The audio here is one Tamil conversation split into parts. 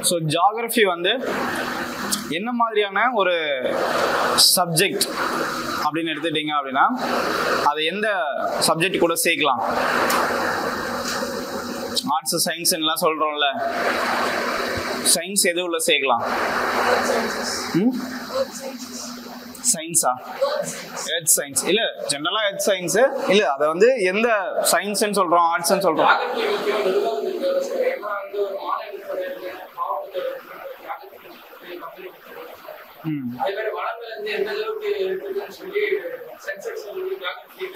ஸோ ஜாகிரஃபி வந்து என்ன மாதிரியான ஒரு சப்ஜெக்ட் அப்படின்னு எடுத்துட்டீங்க அப்படின்னா அதை எந்த சப்ஜெக்ட் கூட சேர்க்கலாம் ஆர்ட்ஸ் சயின்ஸ்லாம் சொல்றோம்ல சயின்ஸ் எது உள்ள சேர்க்கலாம் சயின்ஸா எர்த் சயின்ஸ் இல்ல ஜெனரலா எர்த் சயின்ஸ் இல்ல அதை வந்து எந்த சயின்ஸ்னு சொல்றோம் ஆர்ட்ஸ்னு சொல்றோம் ஜாகிரபி முக்கியம் நிர்வாகம் இருக்கு ஏன்னா வந்து ஒரு மாநிலத்தில் ம் அதே மாதிரி வளங்கள் வந்து எந்த அளவுக்கு இருக்குதுன்னு சொல்லி சென்செக்ஸ் வந்து ஜாகிரபி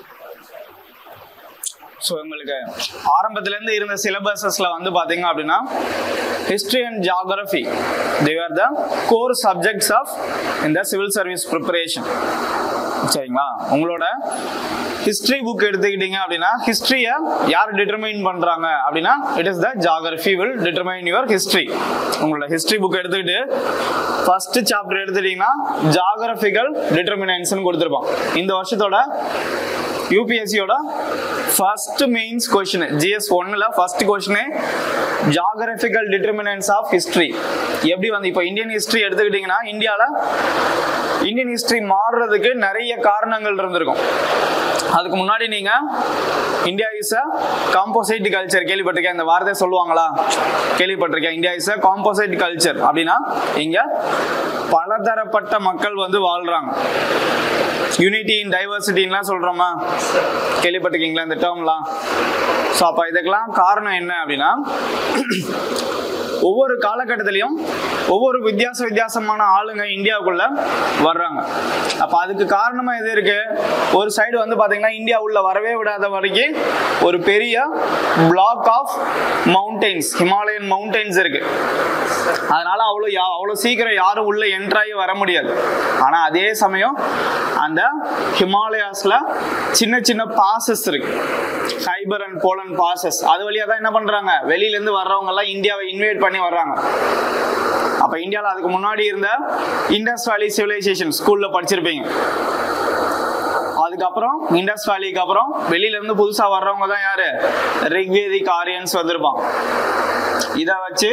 ஸோ உங்களுக்கு ஆரம்பத்துல இருந்து இருந்த சிலபஸஸ்ல வந்து பாத்தீங்க அப்படின்னா history and geography there the core subjects of இந்த சிவில் சர்வீஸ் ப்ரிப்பரேஷன் சரிங்களா உங்களோட ஹிஸ்டரி புக் எடுத்துக்கிட்டீங்க அப்படின்னா ஹிஸ்டரியை யார் டிட்டர்மைன் பண்றாங்க அப்படின்னா it is the geography will determine your history உங்களோட ஹிஸ்டரி புக் எடுத்துக்கிட்டு ஃபர்ஸ்ட் சாப்டர் எடுத்துட்டீங்கன்னா ஜாகிரபிக்கல் டிட்டர்மினன்ஸ்னு கொடுத்துருப்பான் இந்த வருஷத்தோட யூபிஎஸ்சியோட ஃபர்ஸ்ட் மெயின்ஸ் கொஸ்டின் ஜிஎஸ் ஒன்னுல ஃபர்ஸ்ட் கொஸ்டினே ஜாகிரபிக்கல் டிட்டர்மினன்ஸ் ஆஃப் ஹிஸ்டரி எப்படி வந்து இப்போ இந்தியன் ஹிஸ்டரி எடுத்துக்கிட்டிங்கன்னா இந்தியாவில் இந்தியன் ஹிஸ்டரி மாறுறதுக்கு நிறைய காரணங்கள் இருந்திருக்கும் அதுக்கு முன்னாடி நீங்க India is a composite culture கேள்விப்பட்டிருக்கேன் இந்த வார்த்தை சொல்லுவாங்களா கேள்விப்பட்டிருக்கேன் India is a composite culture அப்படின்னா இங்க பலதரப்பட்ட மக்கள் வந்து வாழ்றாங்க யூனிட்டி இன் டைவர்சிட்டின்லாம் சொல்றோமா கேள்விப்பட்டிருக்கீங்களா இந்த டேர்ம்லாம் ஸோ அப்போ இதுக்கெல்லாம் காரணம் என்ன அப்படின்னா ஒவ்வொரு காலகட்டத்திலையும் ஒவ்வொரு வித்தியாச வித்தியாசமான ஆளுங்க இந்தியாவுக்குள்ள வர்றாங்க அப்ப அதுக்கு காரணமா எது இருக்கு ஒரு சைடு வந்து பாத்தீங்கன்னா இந்தியா உள்ள வரவே விடாத வரைக்கும் ஒரு பெரிய block of mountains Himalayan mountains இருக்கு அதனால அவ்வளோ யா- அவ்வளோ சீக்கிரம் யாரும் உள்ள என்ட்ராகி வர முடியாது ஆனா அதே சமயம் அந்த ஹிமாலயாஸ்ல சின்ன சின்ன பாசஸ் இருக்கு ஹைபர் அண்ட் போலன் பாசஸ் அது வழியா தான் என்ன பண்றாங்க வெளியில இருந்து வர்றவங்க எல்லாம் இந்தியாவை இன்வைட் பண்ணி வர்றாங்க அப்ப இந்தியால அதுக்கு முன்னாடி இருந்த இண்டஸ் வேலி சிவிலைசேஷன் ஸ்கூல்ல படிச்சிருப்பீங்க அதுக்கப்புறம் இண்டஸ் வேலிக்கு அப்புறம் வெளியில இருந்து புதுசா வர்றவங்க தான் யாரு ரிக்வேதிக் ஆரியன்ஸ் வந்திருப்பான் இத வச்சு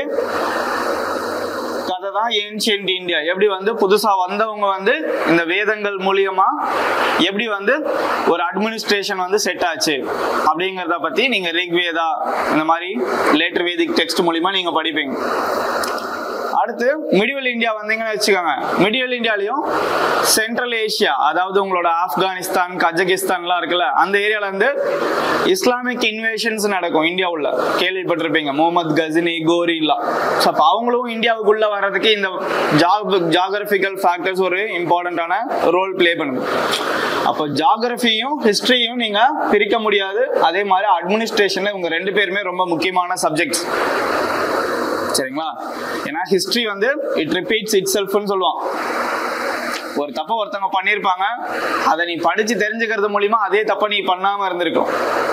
கதை தான் ஏன்ஷியன்ட் இந்தியா எப்படி வந்து புதுசா வந்தவங்க வந்து இந்த வேதங்கள் மூலியமா எப்படி வந்து ஒரு அட்மினிஸ்ட்ரேஷன் வந்து செட் ஆச்சு அப்படிங்கறத பத்தி நீங்க ரிக்வேதா இந்த மாதிரி லேட்டர் வேதிக் டெக்ஸ்ட் மூலியமா நீங்க படிப்பீங்க அடுத்து மிடிவல் இந்தியா வந்தீங்கன்னு வச்சுக்கோங்க மிடிவல் இந்தியாலையும் சென்ட்ரல் ஏசியா அதாவது உங்களோட ஆப்கானிஸ்தான் கஜகிஸ்தான்லாம் இருக்குல்ல அந்த ஏரியால இருந்து இஸ்லாமிக் இன்வேஷன்ஸ் நடக்கும் இந்தியாவுள்ள கேள்விப்பட்டிருப்பீங்க முகமது கஜினி கோரிலாம் ஸோ அப்போ அவங்களும் இந்தியாவுக்குள்ள வர்றதுக்கு இந்த ஜாகிரபிக்கல் ஃபேக்டர்ஸ் ஒரு இம்பார்ட்டண்ட்டான ரோல் ப்ளே பண்ணுது அப்போ ஜாகிரபியும் ஹிஸ்டரியும் நீங்க பிரிக்க முடியாது அதே மாதிரி அட்மினிஸ்ட்ரேஷன்ல இவங்க ரெண்டு பேருமே ரொம்ப முக்கியமான சப்ஜெக்ட்ஸ் சரிங்களா ஏன்னா ஹிஸ்டரி வந்து இட் ரிப்பீட்ஸ் இட் செல்ஃப்னு சொல்லுவான் ஒரு தப்ப ஒருத்தவங்க பண்ணியிருப்பாங்க அதை நீ படிச்சு தெரிஞ்சுக்கிறது மூலியமா அதே தப்ப நீ பண்ணாம இருந்திருக்கும்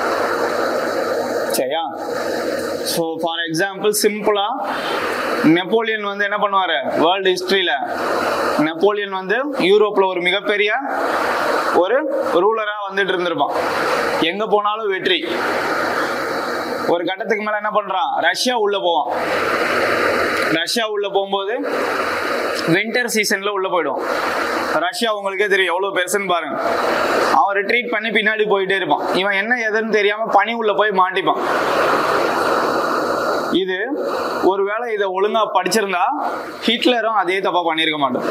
சரியா ஸோ ஃபார் எக்ஸாம்பிள் சிம்பிளா நெப்போலியன் வந்து என்ன பண்ணுவாரு வேர்ல்டு ஹிஸ்டரியில நெப்போலியன் வந்து யூரோப்ல ஒரு மிகப்பெரிய ஒரு ரூலரா வந்துட்டு இருந்திருப்பான் எங்க போனாலும் வெற்றி ஒரு கட்டத்துக்கு மேல என்ன பண்றான் ரஷ்யா உள்ள போவான் ரஷ்யா உள்ள போகும்போது வின்டர் சீசன்ல உள்ள போயிடும் ரஷ்யா உங்களுக்கே தெரியும் எவ்வளவு பெருசுன்னு பாருங்க அவன் ரிட்ரீட் பண்ணி பின்னாடி போயிட்டே இருப்பான் இவன் என்ன எதுன்னு தெரியாம பனி உள்ள போய் மாட்டிப்பான் இது ஒருவேளை இதை ஒழுங்கா படிச்சிருந்தா ஹிட்லரும் அதே தப்பா பண்ணியிருக்க மாட்டான்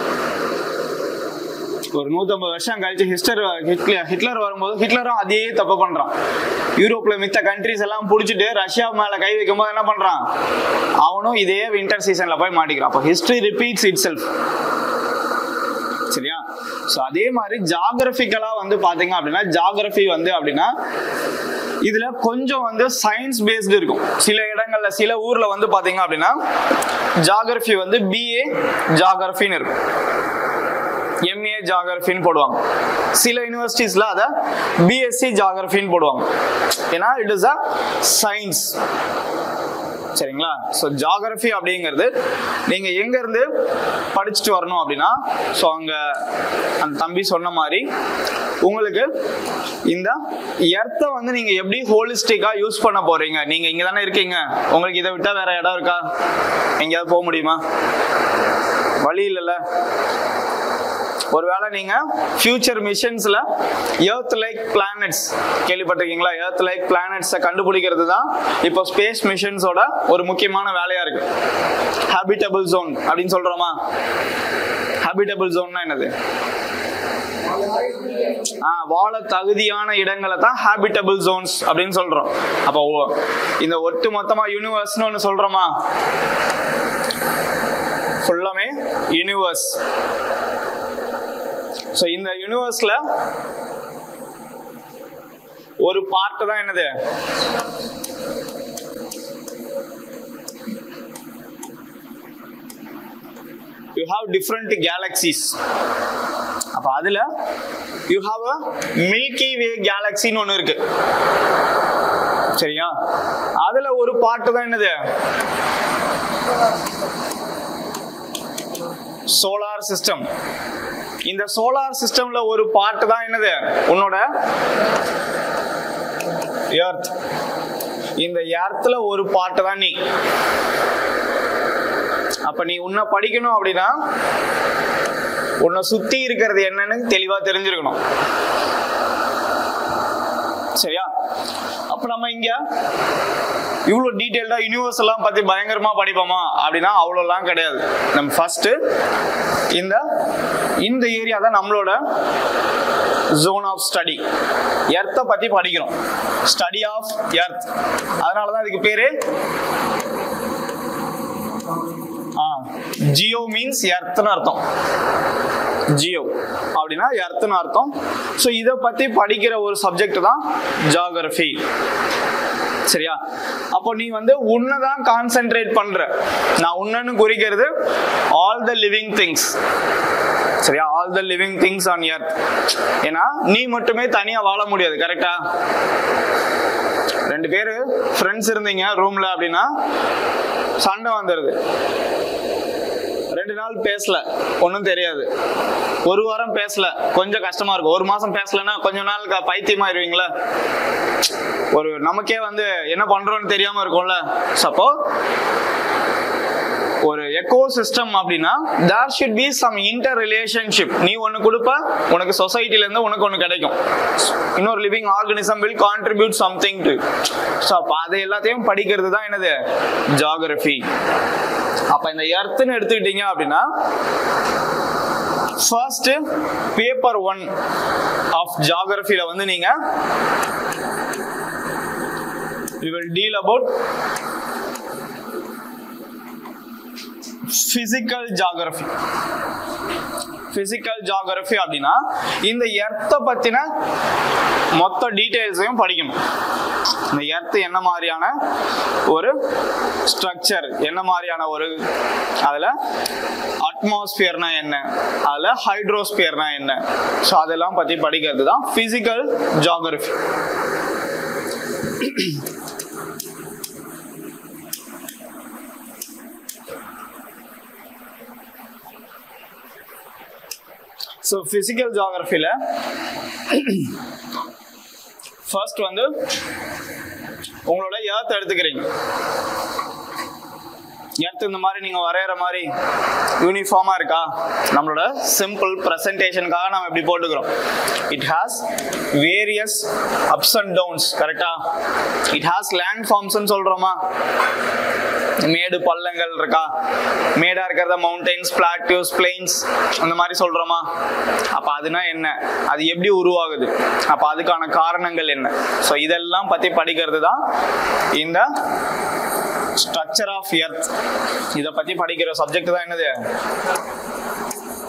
ஒரு நூத்தம்பது வருஷம் கழிச்சு ஹிஸ்டர் ஹிட்லர் ஹிட்லர் வரும்போது ஹிட்லரும் அதே தப்பு பண்றான் யூரோப்ல மித்த கண்ட்ரிஸ் எல்லாம் புடிச்சிட்டு ரஷ்யா மேல கை வைக்கும் போது என்ன பண்றான் அவனும் இதே வின்டர் சீசன்ல போய் மாட்டிக்கிறான் அப்போ ஹிஸ்டரி ரிப்பீட்ஸ் இட் செல்ஃப் சரியா ஸோ அதே மாதிரி ஜாகிரபிக்கலா வந்து பாத்தீங்க அப்படின்னா ஜாகிரபி வந்து அப்படின்னா இதுல கொஞ்சம் வந்து சயின்ஸ் பேஸ்டு இருக்கும் சில இடங்கள்ல சில ஊர்ல வந்து பாத்தீங்க அப்படின்னா ஜாகிரபி வந்து பிஏ ஜாகிரபின்னு இருக்கும் எம்ஏ ஜாகிரபின்னு போடுவாங்க சில யூனிவர்சிட்டிஸ்ல அதை பிஎஸ்சி ஜாகிரபின்னு போடுவாங்க ஏன்னா இட் இஸ் அ சயின்ஸ் சரிங்களா ஸோ ஜாகிரபி அப்படிங்கிறது நீங்க எங்க இருந்து படிச்சுட்டு வரணும் அப்படின்னா ஸோ அங்க அந்த தம்பி சொன்ன மாதிரி உங்களுக்கு இந்த எர்த்தை வந்து நீங்க எப்படி ஹோலிஸ்டிக்கா யூஸ் பண்ண போறீங்க நீங்க இங்க தானே இருக்கீங்க உங்களுக்கு இதை விட்டா வேற இடம் இருக்கா எங்கேயாவது போக முடியுமா வழி இல்லைல்ல ஒருவேளை நீங்க ஃபியூச்சர் மிஷன்ஸ்ல எர்த் லைக் பிளானட்ஸ் கேள்விப்பட்டிருக்கீங்களா எர்த் லைக் பிளானட்ஸை கண்டுபிடிக்கிறது தான் இப்போ ஸ்பேஸ் மிஷன்ஸோட ஒரு முக்கியமான வேலையா இருக்கு ஹாபிட்டபிள் ஜோன் அப்படின்னு சொல்றோமா ஹாபிட்டபிள் ஜோன்னா என்னது ஆ, வாழ தகுதியான இடங்களை தான் ஹாபிட்டபிள் ஜோன்ஸ் அப்படின்னு சொல்றோம் அப்போ ஓ- இந்த ஒட்டு மொத்தமா யூனிவர்ஸ்னு ஒன்று சொல்றோமா ஃபுல்லாமே யூனிவர்ஸ் ஸோ இந்த யூனிவர்ஸ்ல ஒரு பார்ட் தான் என்னது யூ ஹாவ் டிஃப்ரெண்ட் கேலக்சிஸ் அப்ப அதுல you have a milky way கேலக்சின்னு ஒன்று இருக்கு சரியா அதுல ஒரு பார்ட் தான் என்னது சோலார் சிஸ்டம் இந்த சோலார் சிஸ்டம்ல ஒரு பார்ட் தான் என்னது உன்னோட எர்த் இந்த எர்த்ல ஒரு பார்ட் தான் நீ அப்ப நீ உன்னை படிக்கணும் அப்படின்னா உன்னை சுத்தி இருக்கிறது என்னன்னு தெளிவா தெரிஞ்சிருக்கணும் சரியா அப்ப நம்ம இங்க இவ்வளவு டீடைல்டா யூனிவர்ஸ் எல்லாம் பத்தி பயங்கரமா படிப்போமா அப்படின்னா அவ்வளோலாம் கிடையாது நம்ம ஃபர்ஸ்ட் இந்த இந்த ஏரியா தான் நம்மளோட ஜோன் ஆஃப் ஸ்டடி எர்த்தை பத்தி படிக்கிறோம் ஸ்டடி ஆஃப் எர்த் அதனால தான் இதுக்கு பேரு ஜியோ மீன்ஸ் எர்த்னு அர்த்தம் ஜியோ அப்படின்னா எர்த்னு அர்த்தம் ஸோ இதை பத்தி படிக்கிற ஒரு சப்ஜெக்ட் தான் ஜாகிரபி சரியா அப்போ நீ வந்து உன்னை தான் கான்சென்ட்ரேட் பண்ற நான் உன்னன்னு குறிக்கிறது ஆல் த லிவிங் திங்ஸ் சரியா all the living things on earth ஏன்னா நீ மட்டுமே தனியா வாழ முடியாது கரெக்டா ரெண்டு பேரு ஃப்ரெண்ட்ஸ் இருந்தீங்க ரூம்ல அப்படின்னா சண்டை வந்துடுது ரெண்டு நாள் பேசல ஒன்றும் தெரியாது ஒரு வாரம் பேசல கொஞ்சம் கஷ்டமா இருக்கும் ஒரு மாசம் பேசலன்னா கொஞ்ச நாள் க- பைத்தியமாயிருவீங்களா ஒரு நமக்கே வந்து என்ன பண்றோம்னு தெரியாம இருக்கும்ல சப்போ ஒரு எக்கோ சிஸ்டம் அப்படின்னா there should be some interrelationship நீ ஒன்னு கொடுப்ப உனக்கு சொசைட்டில இருந்து உனக்கு ஒன்னு கிடைக்கும் இன்னொரு living organism will contribute something to so அப்போ அதை எல்லாத்தையும் படிக்கிறது தான் என்னது ஜாகிரபி அப்ப இந்த எர்த்னு எடுத்துக்கிட்டீங்க அப்படின்னா ஃபர்ஸ்ட் பேப்பர் ஒன் ஆஃப் ஜாகிரபியில வந்து நீங்க we will deal about physical geography physical geography அப்படின்னா இந்த எர்த்தை பத்தின மொத்த டீடைல்ஸையும் படிக்கணும் இந்த எர்த் என்ன மாதிரியான ஒரு ஸ்ட்ரக்சர் என்ன மாதிரியான ஒரு அதுல அட்மாஸ்பியர்னா என்ன அதுல ஹைட்ரோஸ்பியர்னா என்ன ஸோ அதெல்லாம் பத்தி படிக்கிறது தான் physical geography ஸோ ஃபிசிக்கல் ஜாகிரஃபியில் ஃபர்ஸ்ட் வந்து உங்களோட எர்த் எடுத்துக்கிறீங்க எர்த் இந்த மாதிரி நீங்க வரைகிற மாதிரி யூனிஃபார்மா இருக்கா நம்மளோட சிம்பிள் ப்ரெசன்டேஷனுக்காக நம்ம இப்படி போட்டுக்கிறோம் it has various ups and downs கரெக்டா இட் ஹாஸ் லேண்ட் ஃபார்ம்ஸ்னு சொல்றோமா மேடு பள்ளங்கள் இருக்கா மேடா இருக்கிறத மவுண்டைன்ஸ் பிளாட்டியூஸ் பிளெயின்ஸ் அந்த மாதிரி சொல்றோமா அப்ப அதுனா என்ன அது எப்படி உருவாகுது அப்ப அதுக்கான காரணங்கள் என்ன ஸோ இதெல்லாம் பத்தி படிக்கிறது தான் இந்த ஸ்ட்ரக்சர் ஆஃப் எர்த் இத பத்தி படிக்கிற சப்ஜெக்ட் தான் என்னது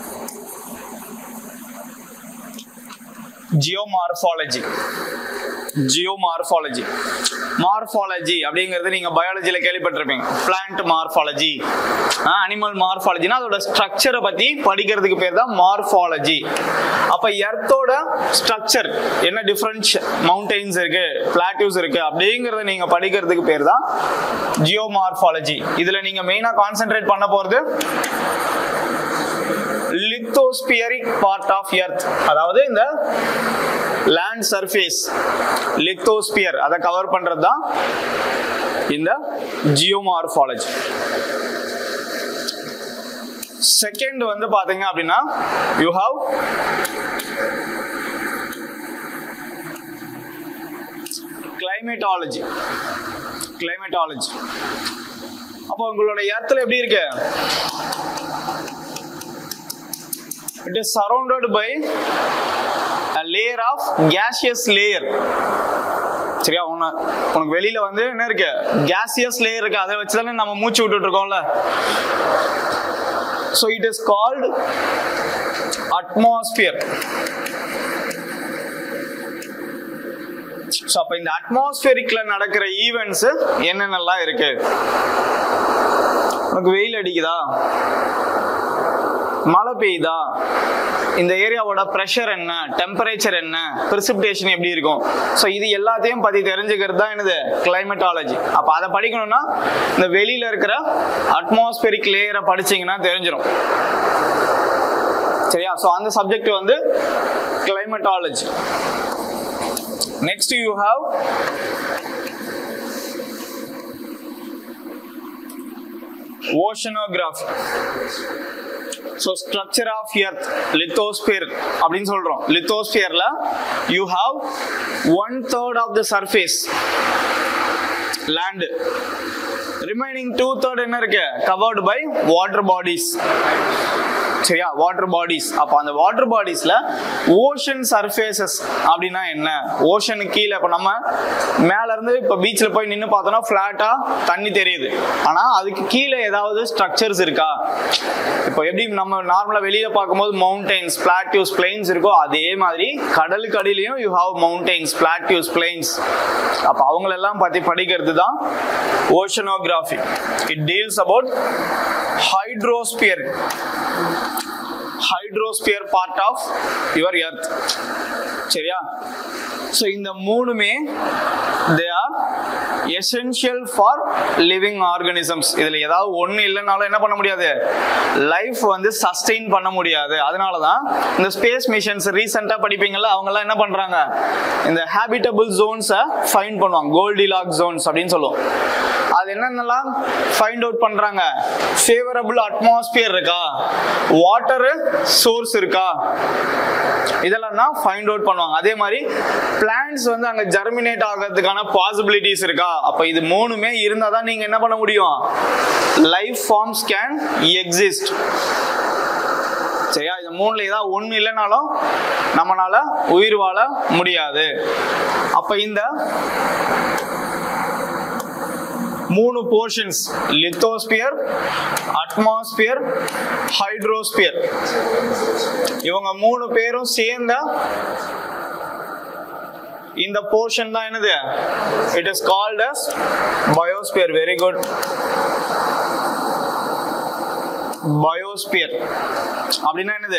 ஜியோமார்பாலஜி ஜியோமார்பாலஜி மார்பாலஜி அப்படிங்கிறது நீங்க பயாலஜில கேள்விப்பட்டிருப்பீங்க பிளான்ட் மார்பாலஜி அனிமல் மார்பாலஜினா அதோட ஸ்ட்ரக்சரை பத்தி படிக்கிறதுக்கு பேர் தான் மார்பாலஜி அப்ப எர்த்தோட ஸ்ட்ரக்சர் என்ன டிஃபரன்ஸ் மவுண்டெயின்ஸ் இருக்கு பிளாட்டிவ்ஸ் இருக்கு அப்படிங்கறத நீங்க படிக்கிறதுக்கு பேர் தான் ஜியோமார்பாலஜி இதுல நீங்க மெயினா கான்சென்ட்ரேட் பண்ண போறது லித்தோஸ்பியரிக் பார்ட் ஆஃப் எர்த் அதாவது இந்த லேண்ட் சர்ஃபேஸ் லித்தோஸ்பியர் அதை கவர் பண்றது தான் இந்த ஜியோமார்பாலஜி செகண்ட் வந்து பாத்தீங்க அப்படின்னா யூ ஹாவ் கிளைமேட்டாலஜி கிளைமேட்டாலஜி அப்போ உங்களோட எர்த்தில் எப்படி இருக்கு it is surrounded by a layer of gaseous layer சரியா உன உனக்கு வெளியில வந்து என்ன இருக்கு gaseous layer இருக்கு அதை வச்சு தானே நம்ம மூச்சு விட்டுட்டு இருக்கோம்ல so it is called atmosphere so அப்போ இந்த அட்மாஸ்பியரிக்ல நடக்கிற ஈவெண்ட்ஸ் என்னென்னலாம் இருக்கு உனக்கு வெயில் அடிக்குதா மழை பெய்யுதா இந்த ஏரியாவோட ப்ரெஷர் என்ன டெம்பரேச்சர் என்ன precipitation எப்படி இருக்கும் ஸோ இது எல்லாத்தையும் பத்தி தெரிஞ்சுக்கிறது தான் என்னது கிளைமேட்டாலஜி அப்போ அதை படிக்கணும்னா இந்த வெளியில இருக்கிற அட்மாஸ்பியரிக் லேயரை படிச்சீங்கன்னா தெரிஞ்சிடும் சரியா ஸோ அந்த சப்ஜெக்ட் வந்து climatology next you have oceanography so structure of earth lithosphere அப்படின்னு சொல்றோம் லித்தோஸ்பியர்ல you have one third of the surface land remaining two third என்ன இருக்கு கவர்டு பை வாட்டர் பாடிஸ் சரியா வாட்டர் பாடிஸ் அப்போ அந்த வாட்டர் பாடிஸ்ல ஓஷன் சர்ஃபேசஸ் அப்படின்னா என்ன ஓஷனுக்கு கீழே இப்போ நம்ம மேல இருந்து இப்போ பீச்சில் போய் நின்று பார்த்தோம்னா ஃப்ளாட்டா தண்ணி தெரியுது ஆனா அதுக்கு கீழே ஏதாவது ஸ்ட்ரக்சர்ஸ் இருக்கா இப்போ எப்படி நம்ம நார்மலா வெளியில பார்க்கும்போது மவுண்டெயின்ஸ் பிளாட்யூஸ் பிளெயின்ஸ் இருக்கோ அதே மாதிரி கடலுக்கு அடியிலையும் you have mountains plateaus plains அப்போ அவங்களெல்லாம் பத்தி படிக்கிறது தான் oceanography it deals about hydrosphere hydrosphere part of your earth சரியா ஸோ இந்த மூணுமே they are essential for living organisms இதில் ஏதாவது ஒன்று இல்லைனாலும் என்ன பண்ண முடியாது லைஃப் வந்து சஸ்டெயின் பண்ண முடியாது அதனால தான் இந்த ஸ்பேஸ் மிஷன்ஸ் ரீசெண்டாக படிப்பீங்கள்ல அவங்கெல்லாம் என்ன பண்ணுறாங்க இந்த ஹேபிட்டபிள் ஜோன்ஸை ஃபைண்ட் பண்ணுவாங்க கோல்டிலாக் ஜோன்ஸ் அப்படின்னு சொல்லுவோம் அது என்னென்னலாம் ஃபைண்ட் அவுட் பண்றாங்க ஃபேவரபிள் அட்மாஸ்பியர் இருக்கா வாட்டர் சோர்ஸ் இருக்கா இதெல்லாம் தான் ஃபைண்ட் அவுட் பண்ணுவாங்க அதே மாதிரி பிளான்ஸ் வந்து அங்க ஜெர்மினேட் ஆகிறதுக்கான பாசிபிலிட்டிஸ் இருக்கா அப்ப இது மூணுமே இருந்தா தான் நீங்க என்ன பண்ண முடியும் லைஃப் ஃபார்ம்ஸ் கேன் எக்ஸிஸ்ட் சரியா இது மூணுல ஏதாவது ஒண்ணு இல்லைனாலும் நம்மளால உயிர் வாழ முடியாது அப்ப இந்த மூணு போர்ஷன்ஸ் லித்தோஸ்பியர் அட்மாஸ்பியர் ஹைட்ரோஸ்பியர் இவங்க மூணு பேரும் சேர்ந்த இந்த போர்ஷன் தான் என்னது it is called as biosphere very good biosphere அப்படின்னா என்னது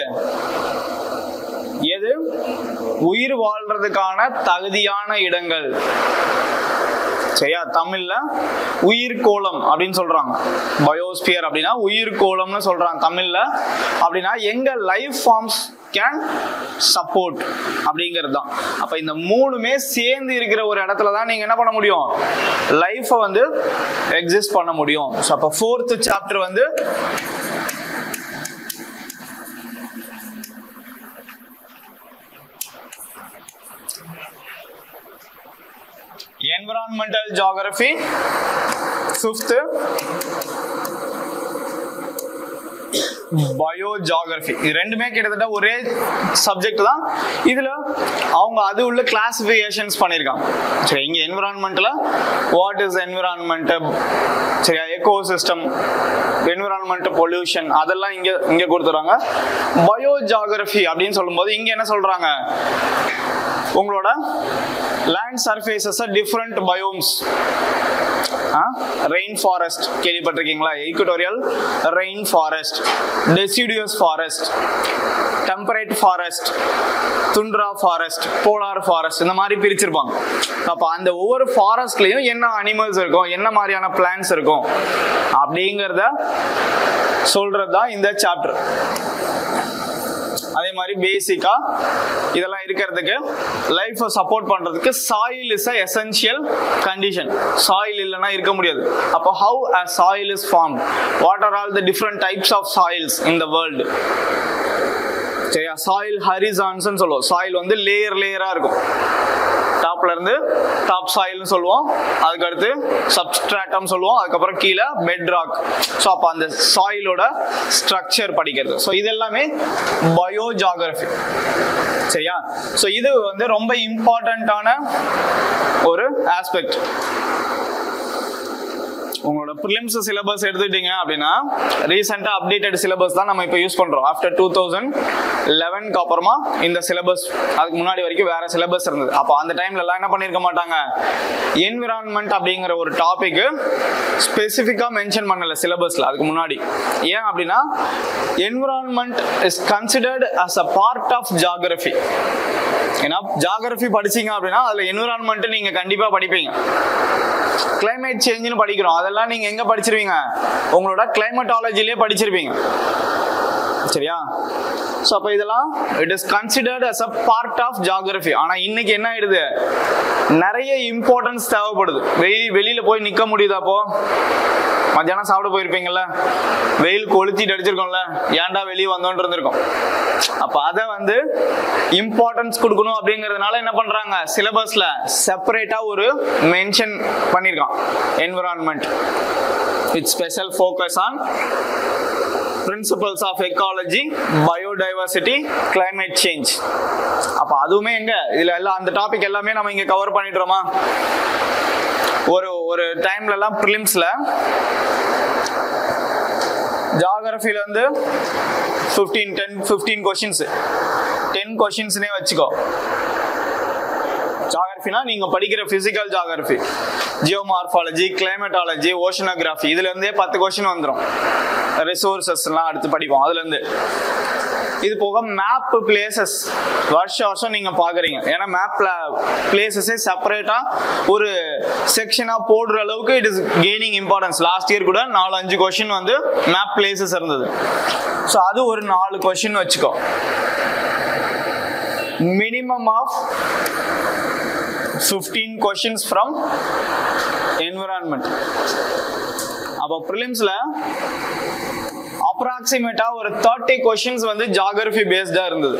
எது உயிர் வாழ்றதுக்கான தகுதியான இடங்கள் சரியா தமிழ்ல உயிர்கோளம் அப்படின்னு சொல்றாங்க பயோஸ்பியர் அப்படின்னா உயிர்கோளம்னு சொல்றாங்க தமிழ்ல அப்படின்னா எங்க லைஃப் ஃபார்ம்ஸ் கேன் சப்போர்ட் அப்படிங்கிறது தான் அப்ப இந்த மூணுமே சேர்ந்து இருக்கிற ஒரு இடத்துல தான் நீங்க என்ன பண்ண முடியும் லைஃபை வந்து எக்ஸிஸ்ட் பண்ண முடியும் ஸோ அப்போ ஃபோர்த் சாப்டர் வந்து environmental geography fifth biogeography இது ரெண்டுமே கிட்டத்தட்ட ஒரே சப்ஜெக்ட் தான் இதுல அவங்க அது உள்ள கிளாசிஃபிகேஷன்ஸ் பண்ணியிருக்காங்க சரி இங்க என்விரான்மெண்ட்ல வாட் இஸ் என்விரான்மெண்ட் சரியா எக்கோ சிஸ்டம் என்விரான்மெண்ட் பொல்யூஷன் அதெல்லாம் இங்க இங்க கொடுத்துறாங்க பயோ ஜாகிரபி அப்படின்னு சொல்லும்போது இங்க என்ன சொல்றாங்க உங்களோட land surfaces different biomes rain forest கேள்விப்பட்டிருக்கீங்களா equatorial rain forest deciduous forest temperate forest tundra forest polar forest இந்த மாதிரி பிரிச்சிருப்பாங்க அப்போ அந்த ஒவ்வொரு ஃபாரஸ்ட்லயும் என்ன அனிமல்ஸ் இருக்கும் என்ன மாதிரியான பிளான்ஸ் இருக்கும் அப்படிங்கிறத சொல்றது தான் இந்த சாப்டர் அதே மாதிரி பேசிக்கா இதெல்லாம் இருக்கிறதுக்கு லைஃப்பை சப்போர்ட் பண்றதுக்கு soil is a essential condition soil இல்லைன்னா இருக்க முடியாது அப்போ how a soil is form what are all the different types of soils in the world சரியா சாயில் ஹரிசான்ஸ் சொல்லுவோம் சாயில் வந்து லேயர் லேயரா இருக்கும் டாப்ல இருந்து டாப் சாயில்னு சொல்லுவோம் அதுக்கு அடுத்து சப்ஸ்ட்ராட்டம் சொல்லுவோம் அதுக்கப்புறம் கீழே பெட் ராக் ஸோ அப்போ அந்த சாயிலோட ஸ்ட்ரக்சர் படிக்கிறது ஸோ இது எல்லாமே பயோ ஜாகிரபி சரியா ஸோ இது வந்து ரொம்ப இம்பார்ட்டண்ட்டான ஒரு ஆஸ்பெக்ட் உங்களோட ப்ரிலிம்ஸ் சிலபஸ் எடுத்துக்கிட்டீங்க அப்படின்னா ரீசெண்டாக அப்டேட்டட் சிலபஸ் தான் நம்ம இப்போ யூஸ் பண்ணுறோம் ஆஃப்டர் டூ தௌசண்ட் லெவன்க்கு அப்புறமா இந்த சிலபஸ் அதுக்கு முன்னாடி வரைக்கும் வேற சிலபஸ் இருந்தது அப்போ அந்த டைம்ல எல்லாம் என்ன பண்ணியிருக்க மாட்டாங்க என்விரான்மெண்ட் அப்படிங்கிற ஒரு டாபிக் ஸ்பெசிஃபிக்காக மென்ஷன் பண்ணல சிலபஸ்ல அதுக்கு முன்னாடி ஏன் அப்படின்னா environment is considered as a part of geography ஏன்னா ஜாகிரபி படிச்சீங்க அப்படின்னா அதுல என்விரான்மெண்ட் நீங்க கண்டிப்பா படிப்பீங்க கிளைமேட் சேஞ்சுன்னு படிக்கிறோம் அதெல்லாம் நீங்க எங்க படிச்சிருவீங்க உங்களோட கிளைமட்டாலஜிலே படிச்சிருப்பீங்க சரியா ஸோ அப்போ இதெல்லாம் it is considered as a part of geography ஆனால் இன்னைக்கு என்ன ஆயிடுது நிறைய இம்பார்ட்டன்ஸ் தேவைப்படுது வெயில் வெளியில போய் நிற்க முடியுது அப்போ மத்தியானம் சாப்பிட போயிருப்பீங்கல்ல வெயில் கொளுத்திட்டு அடிச்சிருக்கோம்ல ஏன்டா வெளியே வந்தோன்னு இருந்திருக்கோம் அப்ப அதை வந்து இம்பார்ட்டன்ஸ் கொடுக்கணும் அப்படிங்கறதுனால என்ன பண்றாங்க சிலபஸ்ல செப்பரேட்டா ஒரு மென்ஷன் பண்ணிருக்கான் environment with special focus on principles of ecology biodiversity climate change அப்ப அதுவுமே எங்க இதுல எல்லாம் அந்த டாபிக் எல்லாமே நம்ம இங்க கவர் பண்ணிடுறோமா ஒரு ஒரு டைம்ல எல்லாம் ப்ரிலிம்ஸ்ல ஜாகிரபில வந்து fifteen ten fifteen questions ten கொஷின்ஸ்னே வச்சுக்கோ ஜாகிரபினா நீங்க படிக்கிற physical geography geomorphology climatology oceanography இதுல இருந்தே பத்து கொஸ்டின் வந்துடும் ரிசோர்சஸ் எல்லாம் அடுத்து படிப்போம் அதுல இருந்து இது போக மேப் பிளேசஸ் வருஷம் வருஷம் நீங்க பாக்குறீங்க ஏன்னா மேப்ல பிளேசஸே செப்பரேட்டா ஒரு செக்ஷனா போடுற அளவுக்கு it is gaining importance last year கூட நாலு அஞ்சு கொஸ்டின் வந்து மேப் பிளேசஸ் இருந்தது ஸோ அது ஒரு நாலு கொஸ்டின் வச்சுக்கோ minimum of fifteen questions from environment அப்போ ப்ரிலிம்ஸ்ல அப்ராக்சிமேட்டா ஒரு தேர்ட்டி கொஷின்ஸ் வந்து ஜாகிரபி பேஸ்டா இருந்தது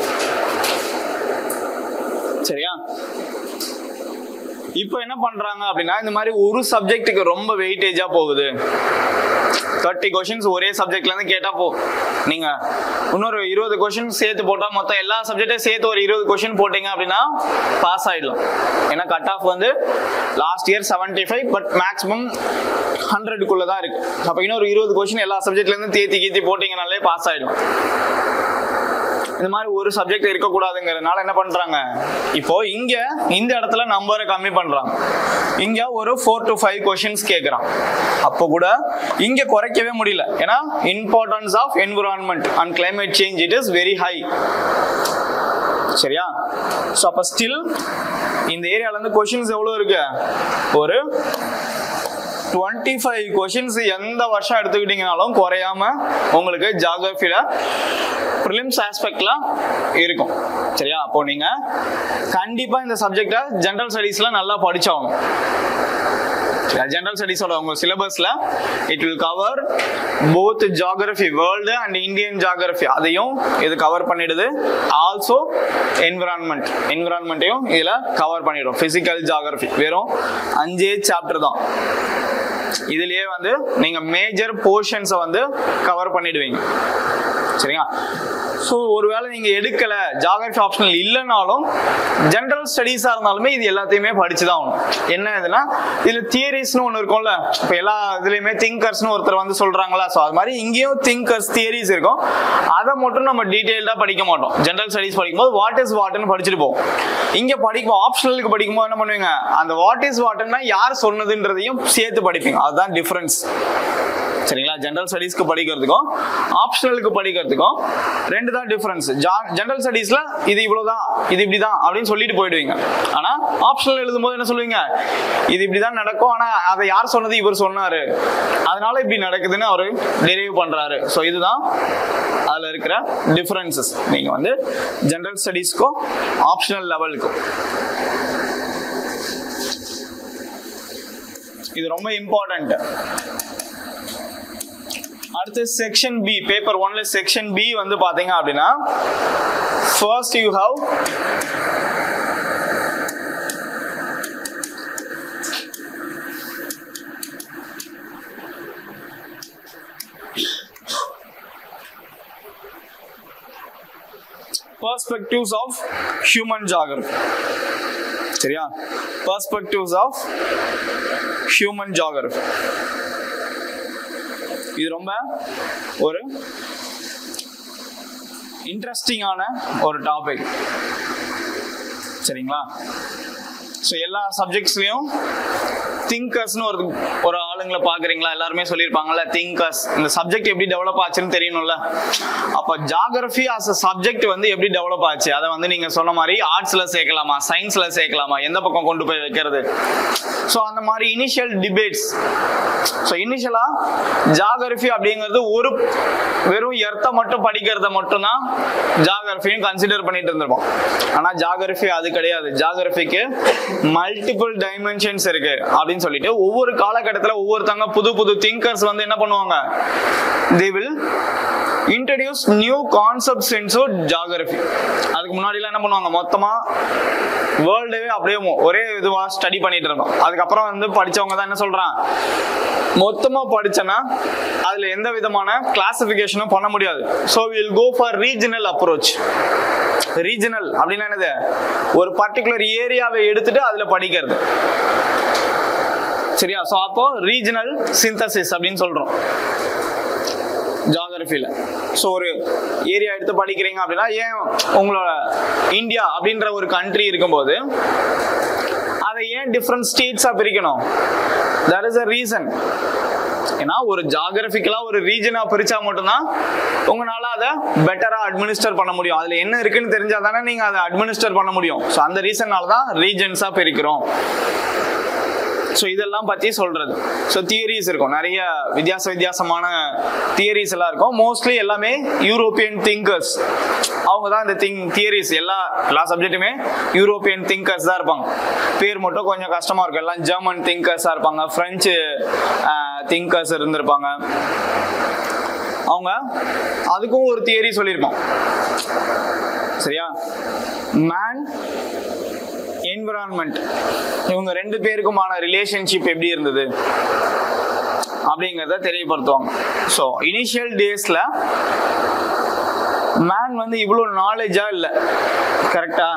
சரியா இப்போ என்ன பண்றாங்க அப்படின்னா இந்த மாதிரி ஒரு சப்ஜெக்ட்டுக்கு ரொம்ப வெயிட்டேஜா போகுது தேர்ட்டி கொஷின்ஸ் ஒரே சப்ஜெக்ட்ல இருந்து கேட்டா போ நீங்க இன்னொரு இருபது கொஷின் சேர்த்து போட்டா மொத்தம் எல்லா சப்ஜெக்டையும் சேர்த்து ஒரு இருபது கொஷின் போட்டீங்க அப்படின்னா பாஸ் ஆயிடலாம் ஏன்னா கட் ஆஃப் வந்து last year seventy five but maximum ஹண்ட்ரடுக்குள்ள தான் இருக்கு அப்ப இன்னொரு இருபது கொஷின் எல்லா சப்ஜெக்ட்ல இருந்து தேத்தி கீத்தி போட்டீங்கனாலே பாஸ் ஆயிடும் இந்த மாதிரி ஒரு சப்ஜெக்ட் இருக்கக்கூடாதுங்கிறதுனால என்ன பண்றாங்க இப்போ இங்க இந்த இடத்துல நம்பரை கம்மி பண்றாங்க இங்க ஒரு ஃபோர் டு ஃபைவ் கொஷின்ஸ் கேட்கறான் அப்போ கூட இங்க குறைக்கவே முடியல ஏன்னா importance of environment and climate change it is very high சரியா ஸோ அப்போ ஸ்டில் இந்த ஏரியால இருந்து கொஷின்ஸ் எவ்வளோ இருக்கு ஒரு டுவெண்ட்டி ஃபைவ் கொஷின்ஸ் எந்த வருஷம் எடுத்துக்கிட்டீங்கனாலும் குறையாம உங்களுக்கு ஜாகிரபியில ப்ரிலிம்ஸ் ஆஸ்பெக்ட்ல இருக்கும் சரியா அப்போ நீங்க கண்டிப்பா இந்த சப்ஜெக்டை ஜென்ரல் ஸ்டடீஸ்ல நல்லா படிச்சாகணும் ஜென்ரல் ஸ்டடீஸோட உங்க சிலபஸ்ல it will cover both geography world and Indian geography அதையும் இது கவர் பண்ணிடுது ஆல்சோ என்விரான்மெண்ட் என்விரான்மெண்ட்டையும் இதுல கவர் பண்ணிடும் பிசிக்கல் ஜாகிரபி வெறும் அஞ்சே சாப்டர் தான் இதுலயே வந்து நீங்க மேஜர் போர்ஷன்ஸை வந்து கவர் பண்ணிடுவீங்க சரிங்களா ஸோ ஒருவேளை நீங்க எடுக்கல ஜாகிரபி ஆப்ஷனல் இல்லைனாலும் ஜென்ரல் ஸ்டடீஸா இருந்தாலுமே இது எல்லாத்தையுமே படிச்சு தான் ஆகணும் என்ன இதுனா இதுல தியரிஸ்னு ஒன்று இருக்கும்ல இப்போ எல்லா இதுலயுமே திங்கர்ஸ்னு ஒருத்தர் வந்து சொல்றாங்களா ஸோ அது மாதிரி இங்கேயும் திங்கர்ஸ் தியரிஸ் இருக்கும் அதை மட்டும் நம்ம டீட்டெயில்டா படிக்க மாட்டோம் ஜென்ரல் ஸ்டடீஸ் படிக்கும்போது வாட் இஸ் வாட்னு படிச்சுட்டு போவோம் இங்க படிக்கும் ஆப்ஷனலுக்கு படிக்கும்போது என்ன பண்ணுவீங்க அந்த வாட் இஸ் வாட்னா யார் சொன்னதுன்றதையும் சேர்த்து படிப்பீங்க அதுதான் டிஃபரன்ஸ் சரிங்களா ஜென்ரல் ஸ்டடீஸ்க்கு படிக்கிறதுக்கும் ஆப்ஷனலுக்கு படிக்கிறதுக்கும் ரெண்டு தான் டிஃபரன்ஸ் ஜென்ரல் ஸ்டடீஸ்ல இது இவ்வளவுதான் இது இப்படிதான் அப்படின்னு சொல்லிட்டு போயிடுவீங்க ஆனா ஆப்ஷனல் எழுதும்போது என்ன சொல்லுவீங்க இது இப்படிதான் நடக்கும் ஆனா அதை யார் சொன்னது இவர் சொன்னாரு அதனால இப்படி நடக்குதுன்னு அவரு டெரைவ் பண்றாரு ஸோ இதுதான் அதுல இருக்கிற டிஃபரன்சஸ் நீங்க வந்து ஜென்ரல் ஸ்டடீஸ்க்கும் ஆப்ஷனல் லெவலுக்கும் இது ரொம்ப இம்பார்ட்டன்ட் அடுத்து செக்ஷன் பி பேப்பர் ஒன்ல செக்ஷன் பி வந்து பாத்தீங்க அப்படின்னா first you have perspectives of human geography சரியா perspectives of human geography இது ரொம்ப ஒரு இன்ட்ரெஸ்டிங்கான ஒரு டாபிக் சரிங்களா ஸோ எல்லா சப்ஜெக்ட்ஸ்லையும் திங்கர்ஸ்னு ஒரு ஒரு ஆளுங்களை பார்க்குறீங்களா எல்லாருமே சொல்லியிருப்பாங்கல்ல திங்கர்ஸ் இந்த சப்ஜெக்ட் எப்படி டெவலப் ஆச்சுன்னு தெரியணும்ல அப்போ ஜாகிரபி ஆஸ் அ சப்ஜெக்ட் வந்து எப்படி டெவலப் ஆச்சு அதை வந்து நீங்கள் சொன்ன மாதிரி ஆர்ட்ஸில் சேர்க்கலாமா சயின்ஸில் சேர்க்கலாமா எந்த பக்கம் கொண்டு போய் வைக்கிறது ஸோ அந்த மாதிரி இனிஷியல் டிபேட்ஸ் ஸோ இனிஷியலாக ஜாகிரபி அப்படிங்கிறது ஒரு வெறும் எர்த்தை மட்டும் படிக்கிறத மட்டும்தான் ஜாகிரபியும் கன்சிடர் பண்ணிட்டு இருந்திருப்போம் ஆனால் ஜாகிரபி அது கிடையாது ஜாகிரபிக்கு மல்டிபிள் டைமென்ஷன்ஸ் இருக்கு அப்படின்னு சொல்லிட்டு ஒவ்வொரு காலகட்டத்தில் ஒவ்வொருத்தவங்க புது புது திங்கர்ஸ் வந்து என்ன பண்ணுவாங்க they will introduce new concepts into geography அதுக்கு முன்னாடிலாம் என்ன பண்ணுவாங்க மொத்தமா வேர்ல்டவே அப்படியே மொ- ஒரே இதுவா ஸ்டடி பண்ணிட்டு இருந்தோம் அதுக்கப்புறம் வந்து படிச்சவங்க தான் என்ன சொல்றான் மொத்தமா படிச்சனா அதுல எந்த விதமான கிளாசிபிகேஷனும் பண்ண முடியாது so will go for regional approach regional அப்படின்னா என்னது ஒரு பர்டிகுலர் ஏரியாவை எடுத்துட்டு அதுல படிக்கிறது சரியா ஸோ அப்போ ரீஜனல் சிந்தசிஸ் அப்படின்னு சொல்றோம் ஜாகிரபியில் ஸோ ஒரு ஏரியா எடுத்து படிக்கிறீங்க அப்படின்னா ஏன் உங்களோட இந்தியா அப்படின்ற ஒரு கண்ட்ரி இருக்கும்போது அதை ஏன் டிஃப்ரெண்ட் ஸ்டேட்ஸாக பிரிக்கணும் தட் இஸ் அ ரீசன் ஏன்னா ஒரு ஜாகிரபிக்கலா ஒரு ரீஜனா பிரிச்சா மட்டும்தான் உங்களால அதை பெட்டரா அட்மினிஸ்டர் பண்ண முடியும் அதுல என்ன இருக்குன்னு தெரிஞ்சா தானே நீங்க அதை அட்மினிஸ்டர் பண்ண முடியும் ஸோ அந்த ரீசன்னால தான் ரீஜன்ஸா பிரிக்கிறோம் ஸோ இதெல்லாம் பற்றி சொல்றது ஸோ தியரிஸ் இருக்கும் நிறைய வித்தியாச வித்தியாசமான தியரிஸ் எல்லாம் இருக்கும் மோஸ்ட்லி எல்லாமே யூரோப்பியன் திங்கர்ஸ் அவங்க தான் இந்த திங் தியரிஸ் எல்லா எல்லா சப்ஜெக்ட்டுமே யூரோப்பியன் திங்கர்ஸ் தான் இருப்பாங்க பேர் மட்டும் கொஞ்சம் கஷ்டமா இருக்கும் எல்லாம் ஜெர்மன் திங்கர்ஸாக இருப்பாங்க ஃப்ரெஞ்சு திங்கர்ஸ் இருந்திருப்பாங்க அவங்க அதுக்கும் ஒரு தியரி சொல்லியிருப்பான் சரியா மேன் என்விரான்மெண்ட் இவங்க ரெண்டு பேருக்குமான ரிலேஷன்ஷிப் எப்படி இருந்தது அப்படிங்கிறத தெரியப்படுத்துவாங்க ஸோ இனிஷியல் டேஸ்ல மேன் வந்து இவ்வளோ நாலேஜா இல்லை கரெக்டா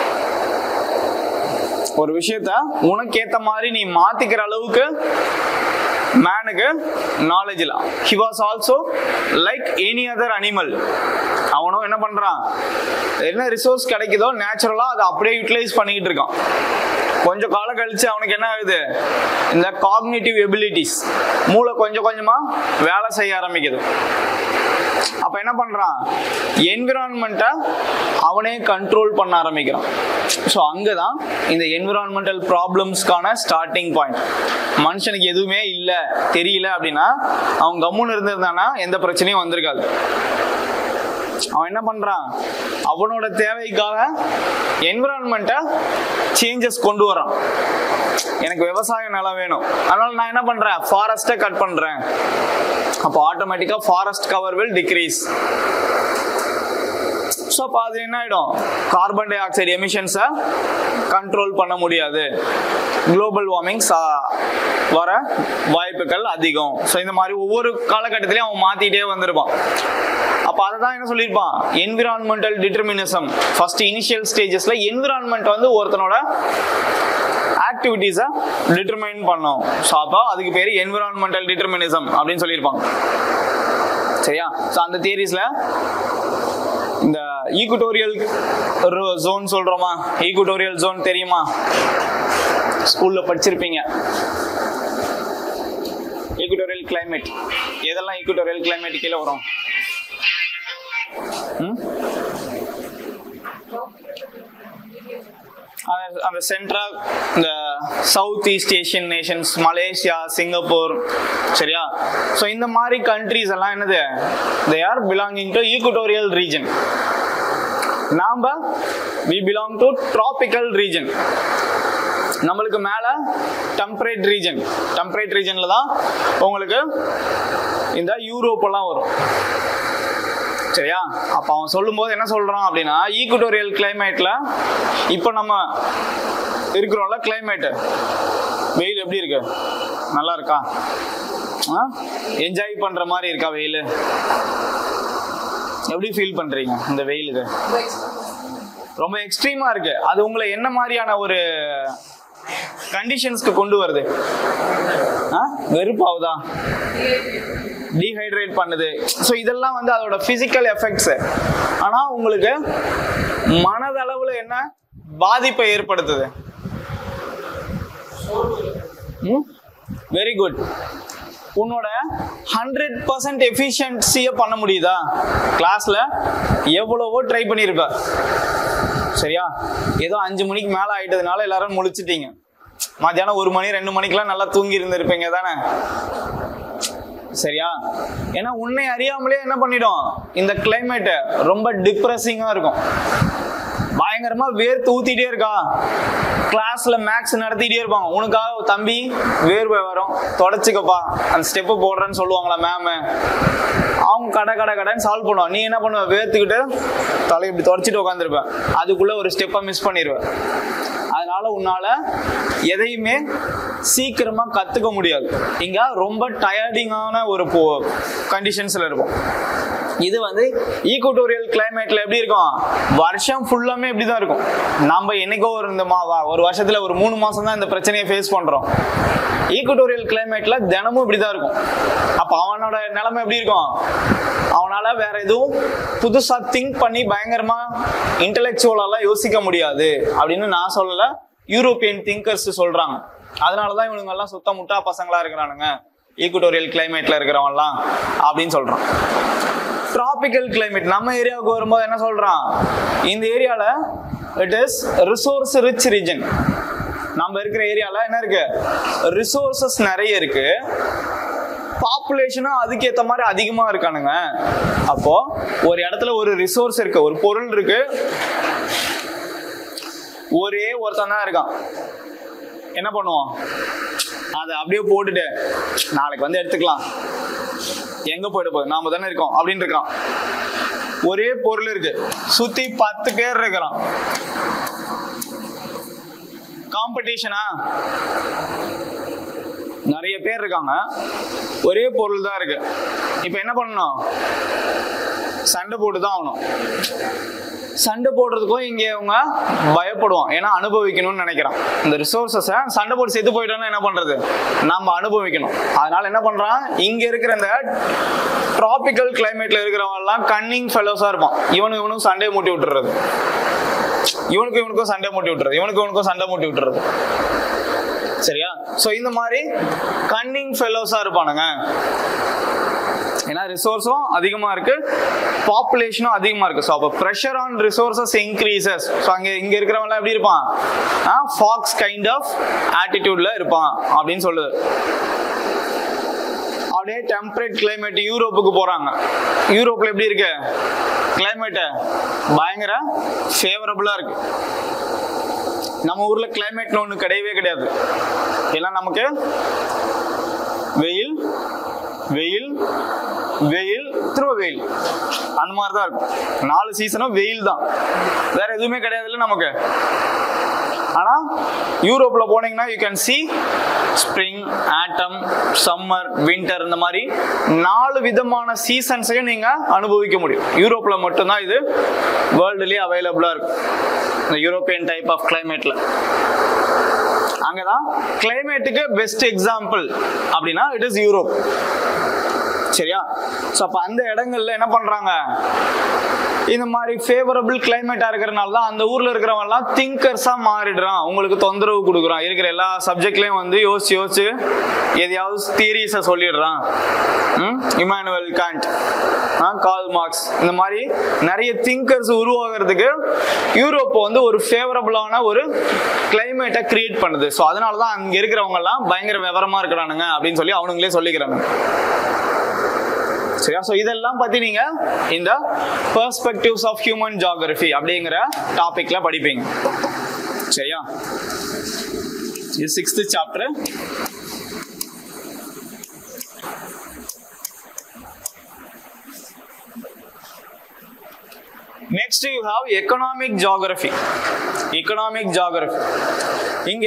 ஒரு விஷயத்த உனக்கு ஏத்த மாதிரி நீ மாத்திக்கிற அளவுக்கு மேனுக்கு நாலேஜ் இல்ல he was also like any other animal அவனும் என்ன பண்றான் என்ன ரிசோர்ஸ் கிடைக்குதோ நேச்சுரலா அதை அப்படியே யூட்டிலைஸ் பண்ணிக்கிட்டு இருக்கான் கொஞ்சம் காலம் கழிச்சு அவனுக்கு என்ன ஆகுது இந்த காக்னிட்டிவ் எபிலிட்டிஸ் மூளை கொஞ்சம் கொஞ்சமா வேலை செய்ய ஆரம்பிக்குது அப்ப என்ன பண்றான் என்விரான்மெண்ட்டை அவனே கண்ட்ரோல் பண்ண ஆரம்பிக்கிறான் ஸோ அங்கதான் இந்த என்விரான்மெண்டல் ப்ராப்ளம்ஸ்க்கான ஸ்டார்டிங் பாயிண்ட் மனுஷனுக்கு எதுவுமே இல்லை தெரியல அப்படின்னா அவன் கம்முன்னு இருந்திருந்தானா எந்த பிரச்சனையும் வந்திருக்காது அவன் என்ன பண்றான் அவனோட தேவைக்காக என்விரான்மெண்ட்டை சேஞ்சஸ் கொண்டு வரான் எனக்கு விவசாய நிலம் வேணும் அதனால நான் என்ன பண்றேன் ஃபாரஸ்ட்டை கட் பண்றேன் அப்போ ஆட்டோமேட்டிக்கா forest cover will decrease so அப்போ அது என்ன ஆயிடும் கார்பன் டை ஆக்சைடு எமிஷன்ஸை கண்ட்ரோல் பண்ண முடியாது குளோபல் வார்மிங் வர வாய்ப்புகள் அதிகம் ஸோ இந்த மாதிரி ஒவ்வொரு காலகட்டத்திலையும் அவன் மாத்திட்டே வந்திருப்பான் அப்ப அதை தான் என்ன சொல்லியிருப்பான் என்விரான்மெண்டல் டிட்டர்மினிசம் ஃபர்ஸ்ட் இனிஷியல் ஸ்டேஜஸ்ல என்விரான்மெண்ட் வந்து ஒருத்தனோட ஆக்டிவிட்டீஸை டிட்டர்மைன் பண்ணும் ஸோ அப்போ அதுக்கு பேர் என்விரான்மெண்டல் டிட்டர்மினிசம் அப்படின்னு சொல்லியிருப்பாங்க சரியா ஸோ அந்த தியரிஸ்ல இந்த ஈக்குட்டோரியல் ஜோன் சொல்றோமா ஈக்குட்டோரியல் ஜோன் தெரியுமா ஸ்கூல்ல படிச்சிருப்பீங்க ஈக்குட்டோரியல் கிளைமேட் எதெல்லாம் ஈக்குட்டோரியல் கிளைமேட் கீழே வரும் ம்? அந்த- அந்த சென்ட்ரா இந்த south east Asian nations Malaysia Singapore சரியா ஸோ இந்த மாதிரி கண்ட்ரீஸ் எல்லாம் என்னது they are belonging to equatorial region நாம we belong to tropical region நம்மளுக்கு மேல டெம்பரேட் ரீஜன் டெம்பரேட் ரீஜன்ல தான் உங்களுக்கு இந்த யூரோப் எல்லாம் வரும் சரியா அப்ப அவன் சொல்லும்போது என்ன சொல்றான் அப்படின்னா ஈக்குட்டோரியல் கிளைமேட்ல இப்போ நம்ம இருக்கிறோம்ல கிளைமேட் வெயில் எப்படி இருக்கு நல்லா இருக்கா என்ஜாய் பண்ற மாதிரி இருக்கா வெயில் எப்படி ஃபீல் பண்றீங்க இந்த வெயிலுக்கு ரொம்ப எக்ஸ்ட்ரீமா இருக்கு அது உங்களை என்ன மாதிரியான ஒரு கண்டிஷன்ஸ்க்கு கொண்டு வருது ஆ? வெறுப்பாவுதா டீஹைட்ரேட் பண்ணுது ஸோ இதெல்லாம் வந்து அதோட பிசிக்கல் எஃபெக்ட்ஸ் ஆனா உங்களுக்கு மனதளவுல என்ன பாதிப்பை ஏற்படுத்துது வெரி குட் உன்னோட ஹண்ட்ரட் பர்சன்ட் எஃபிஷியன்சியை பண்ண முடியுதா கிளாஸ்ல எவ்வளவோ ட்ரை பண்ணியிருப்ப சரியா ஏதோ அஞ்சு மணிக்கு மேல ஆயிட்டதுனால எல்லாரும் முழிச்சிட்டீங்க மத்தியானம் ஒரு மணி ரெண்டு மணிக்கெல்லாம் நல்லா தூங்கி இருந்திருப்பீங்க தானே சரியா ஏன்னா உன்னை அறியாமலே என்ன பண்ணிடும் இந்த கிளைமேட் ரொம்ப டிப்ரெசிங்கா இருக்கும் பயங்கரமா வேர்த்து ஊத்திட்டே இருக்கா கிளாஸ்ல மேக்ஸ் நடத்திட்டே இருப்பாங்க உனக்காக தம்பி வேர்வை வரும் தொடச்சுக்கப்பா அந்த ஸ்டெப்பு போடுறேன்னு சொல்லுவாங்களா மேம் அவங்க கடை கடை கடைன்னு சால்வ் பண்ணுவான் நீ என்ன பண்ணுவ வேர்த்துக்கிட்டு தலை இப்படி தொடச்சிட்டு உட்காந்துருப்ப அதுக்குள்ள ஒரு ஸ்டெப்பை மிஸ் பண்ணிடுவ அதனால உன்னால எதையுமே சீக்கிரமா கத்துக்க முடியாது இங்க ரொம்ப டயர்டிங்கான ஒரு கண்டிஷன்ஸ்ல இருக்கும் இது வந்து ஈக்குட்டோரியல் கிளைமேட்ல எப்படி இருக்கும் வருஷம் ஃபுல்லாமே இப்படி தான் இருக்கும் நம்ம என்னைக்கோ ஒரு இந்த மா வா- ஒரு வருஷத்துல ஒரு மூணு மாசம் தான் இந்த பிரச்சனையை ஃபேஸ் பண்றோம் ஈக்குட்டோரியல் கிளைமேட்ல தினமும் இப்படி தான் இருக்கும் அப்ப அவனோட நிலைமை எப்படி இருக்கும் அவனால வேற எதுவும் புதுசா திங்க் பண்ணி பயங்கரமா இன்டெலெக்சுவலாலாம் யோசிக்க முடியாது அப்படின்னு நான் சொல்லல யூரோப்பியன் திங்கர்ஸ் சொல்றாங்க அதனாலதான் இவனுங்க எல்லாம் சுத்த முட்டா பசங்களா இருக்கிறானுங்க ஈக்குட்டோரியல் கிளைமேட்ல இருக்கிறவன்லாம் அப்படின்னு சொல்றான் டிராபிக்கல் கிளைமேட் நம்ம ஏரியாவுக்கு வரும்போது என்ன சொல்றான் இந்த ஏரியால it is resource rich region நம்ம இருக்கிற ஏரியால என்ன இருக்கு ரிசோர்சஸ் நிறைய இருக்கு பாப்புலேஷனும் அதுக்கேத்த மாதிரி அதிகமா இருக்கானுங்க அப்போ ஒரு இடத்துல ஒரு ரிசோர்ஸ் இருக்கு ஒரு பொருள் இருக்கு ஒரே ஒருத்தன் தான் இருக்கான் என்ன பண்ணுவோம் அதை அப்படியே போட்டுட்டு நாளைக்கு வந்து எடுத்துக்கலாம் எங்க போயிட்டு போகுது நாம தானே இருக்கோம் அப்படின்னு இருக்கான் ஒரே பொருள் இருக்கு சுத்தி பத்து பேர் இருக்கிறான் காம்படிஷனா நிறைய பேர் இருக்காங்க ஒரே பொருள் தான் இருக்கு இப்போ என்ன பண்ணணும் சண்டை போட்டு தான் ஆகணும் சண்டை போடுறதுக்கும் இங்க அவங்க பயப்படுவான் ஏன்னா அனுபவிக்கணும்னு நினைக்கிறான் இந்த ரிசோர்சஸை சண்டை போட்டு செத்து போயிட்டோம்னா என்ன பண்றது நம்ம அனுபவிக்கணும் அதனால என்ன பண்றான் இங்க இருக்கிற இந்த டிராபிக்கல் கிளைமேட்ல இருக்கிறவங்க எல்லாம் கன்னிங் ஃபெலோஸா இருப்பான் இவனு இவனும் சண்டையை மூட்டி விட்டுறது இவனுக்கு இவனுக்கும் சண்டை மூட்டி விட்டுறது இவனுக்கு இவனுக்கும் சண்டை மூட்டி விட்டுறது சரியா சோ இந்த மாதிரி கன்னிங் ஃபெலோஸா இருப்பானுங்க ஏன்னா ரிசோர்ஸும் அதிகமா இருக்கு பாப்புலேஷனும் அதிகமா இருக்கு ஸோ அப்போ pressure on resources increases so அங்க இங்க இருக்கிறவங்க எப்படி இருப்பான் ஃபாக்ஸ் கைண்ட் ஆஃப் ஆட்டிடியூட்ல இருப்பான் அப்படின்னு சொல்லுது அப்படியே டெம்பரேட் கிளைமேட் யூரோப்புக்கு போறாங்க யூரோப்ல எப்படி இருக்கு கிளைமேட் பயங்கர ஃபேவரபிளா இருக்கு நம்ம ஊர்ல கிளைமேட்னு ஒண்ணு கிடையவே கிடையாது எல்லாம் நமக்கு வெயில் வெயில் வெயில் திரும்ப வெயில் அந்த மாதிரி தான் இருக்கும் நாலு சீசனும் வெயில் தான் வேற எதுவுமே கிடையாதுல்ல நமக்கு ஆனா யூரோப்ல போனீங்கன்னா you can see spring autumn summer winter இந்த மாதிரி நாலு விதமான சீசன்ஸையும் நீங்க அனுபவிக்க முடியும் யூரோப்ல மட்டும்தான் இது வேர்ல்டுலயே அவைலபிளா இருக்கும் இந்த யூரோப்பியன் டைப் ஆஃப் கிளைமேட்ல அங்கதான் கிளைமேட்டுக்கு பெஸ்ட் எக்ஸாம்பிள் அப்படின்னா இட் இஸ் யூரோப் சரியா ஸோ அப்போ அந்த இடங்கள்ல என்ன பண்றாங்க இந்த மாதிரி ஃபேவரபிள் கிளைமேட்டா இருக்கிறனால தான் அந்த ஊர்ல இருக்கிறவங்க எல்லாம் திங்கர்ஸா மாறிடுறான் உங்களுக்கு தொந்தரவு கொடுக்குறான் இருக்கிற எல்லா சப்ஜெக்ட்லயும் வந்து யோசிச்சு யோசிச்சு எதையாவது தியரிஸை சொல்லிடுறான் இமானுவல் காண்ட் கால் மார்க்ஸ் இந்த மாதிரி நிறைய திங்கர்ஸ் உருவாகிறதுக்கு யூரோப் வந்து ஒரு ஃபேவரபிளான ஒரு கிளைமேட்டை கிரியேட் பண்ணுது ஸோ அதனால தான் அங்க இருக்கிறவங்க எல்லாம் பயங்கர விவரமா இருக்கிறானுங்க அப்படின்னு சொல்லி அவனுங்களே சொல்லிக்கிறாங்க சரியா ஸோ இதெல்லாம் பத்தி நீங்க இந்த பெர்ஸ்பெக்டிவ்ஸ் ஆஃப் ஹியூமன் ஜியாகிரபி அப்படிங்கிற டாபிக்ல படிப்பீங்க சரியா இது sixth chapter next you have economic geography economic geography இங்க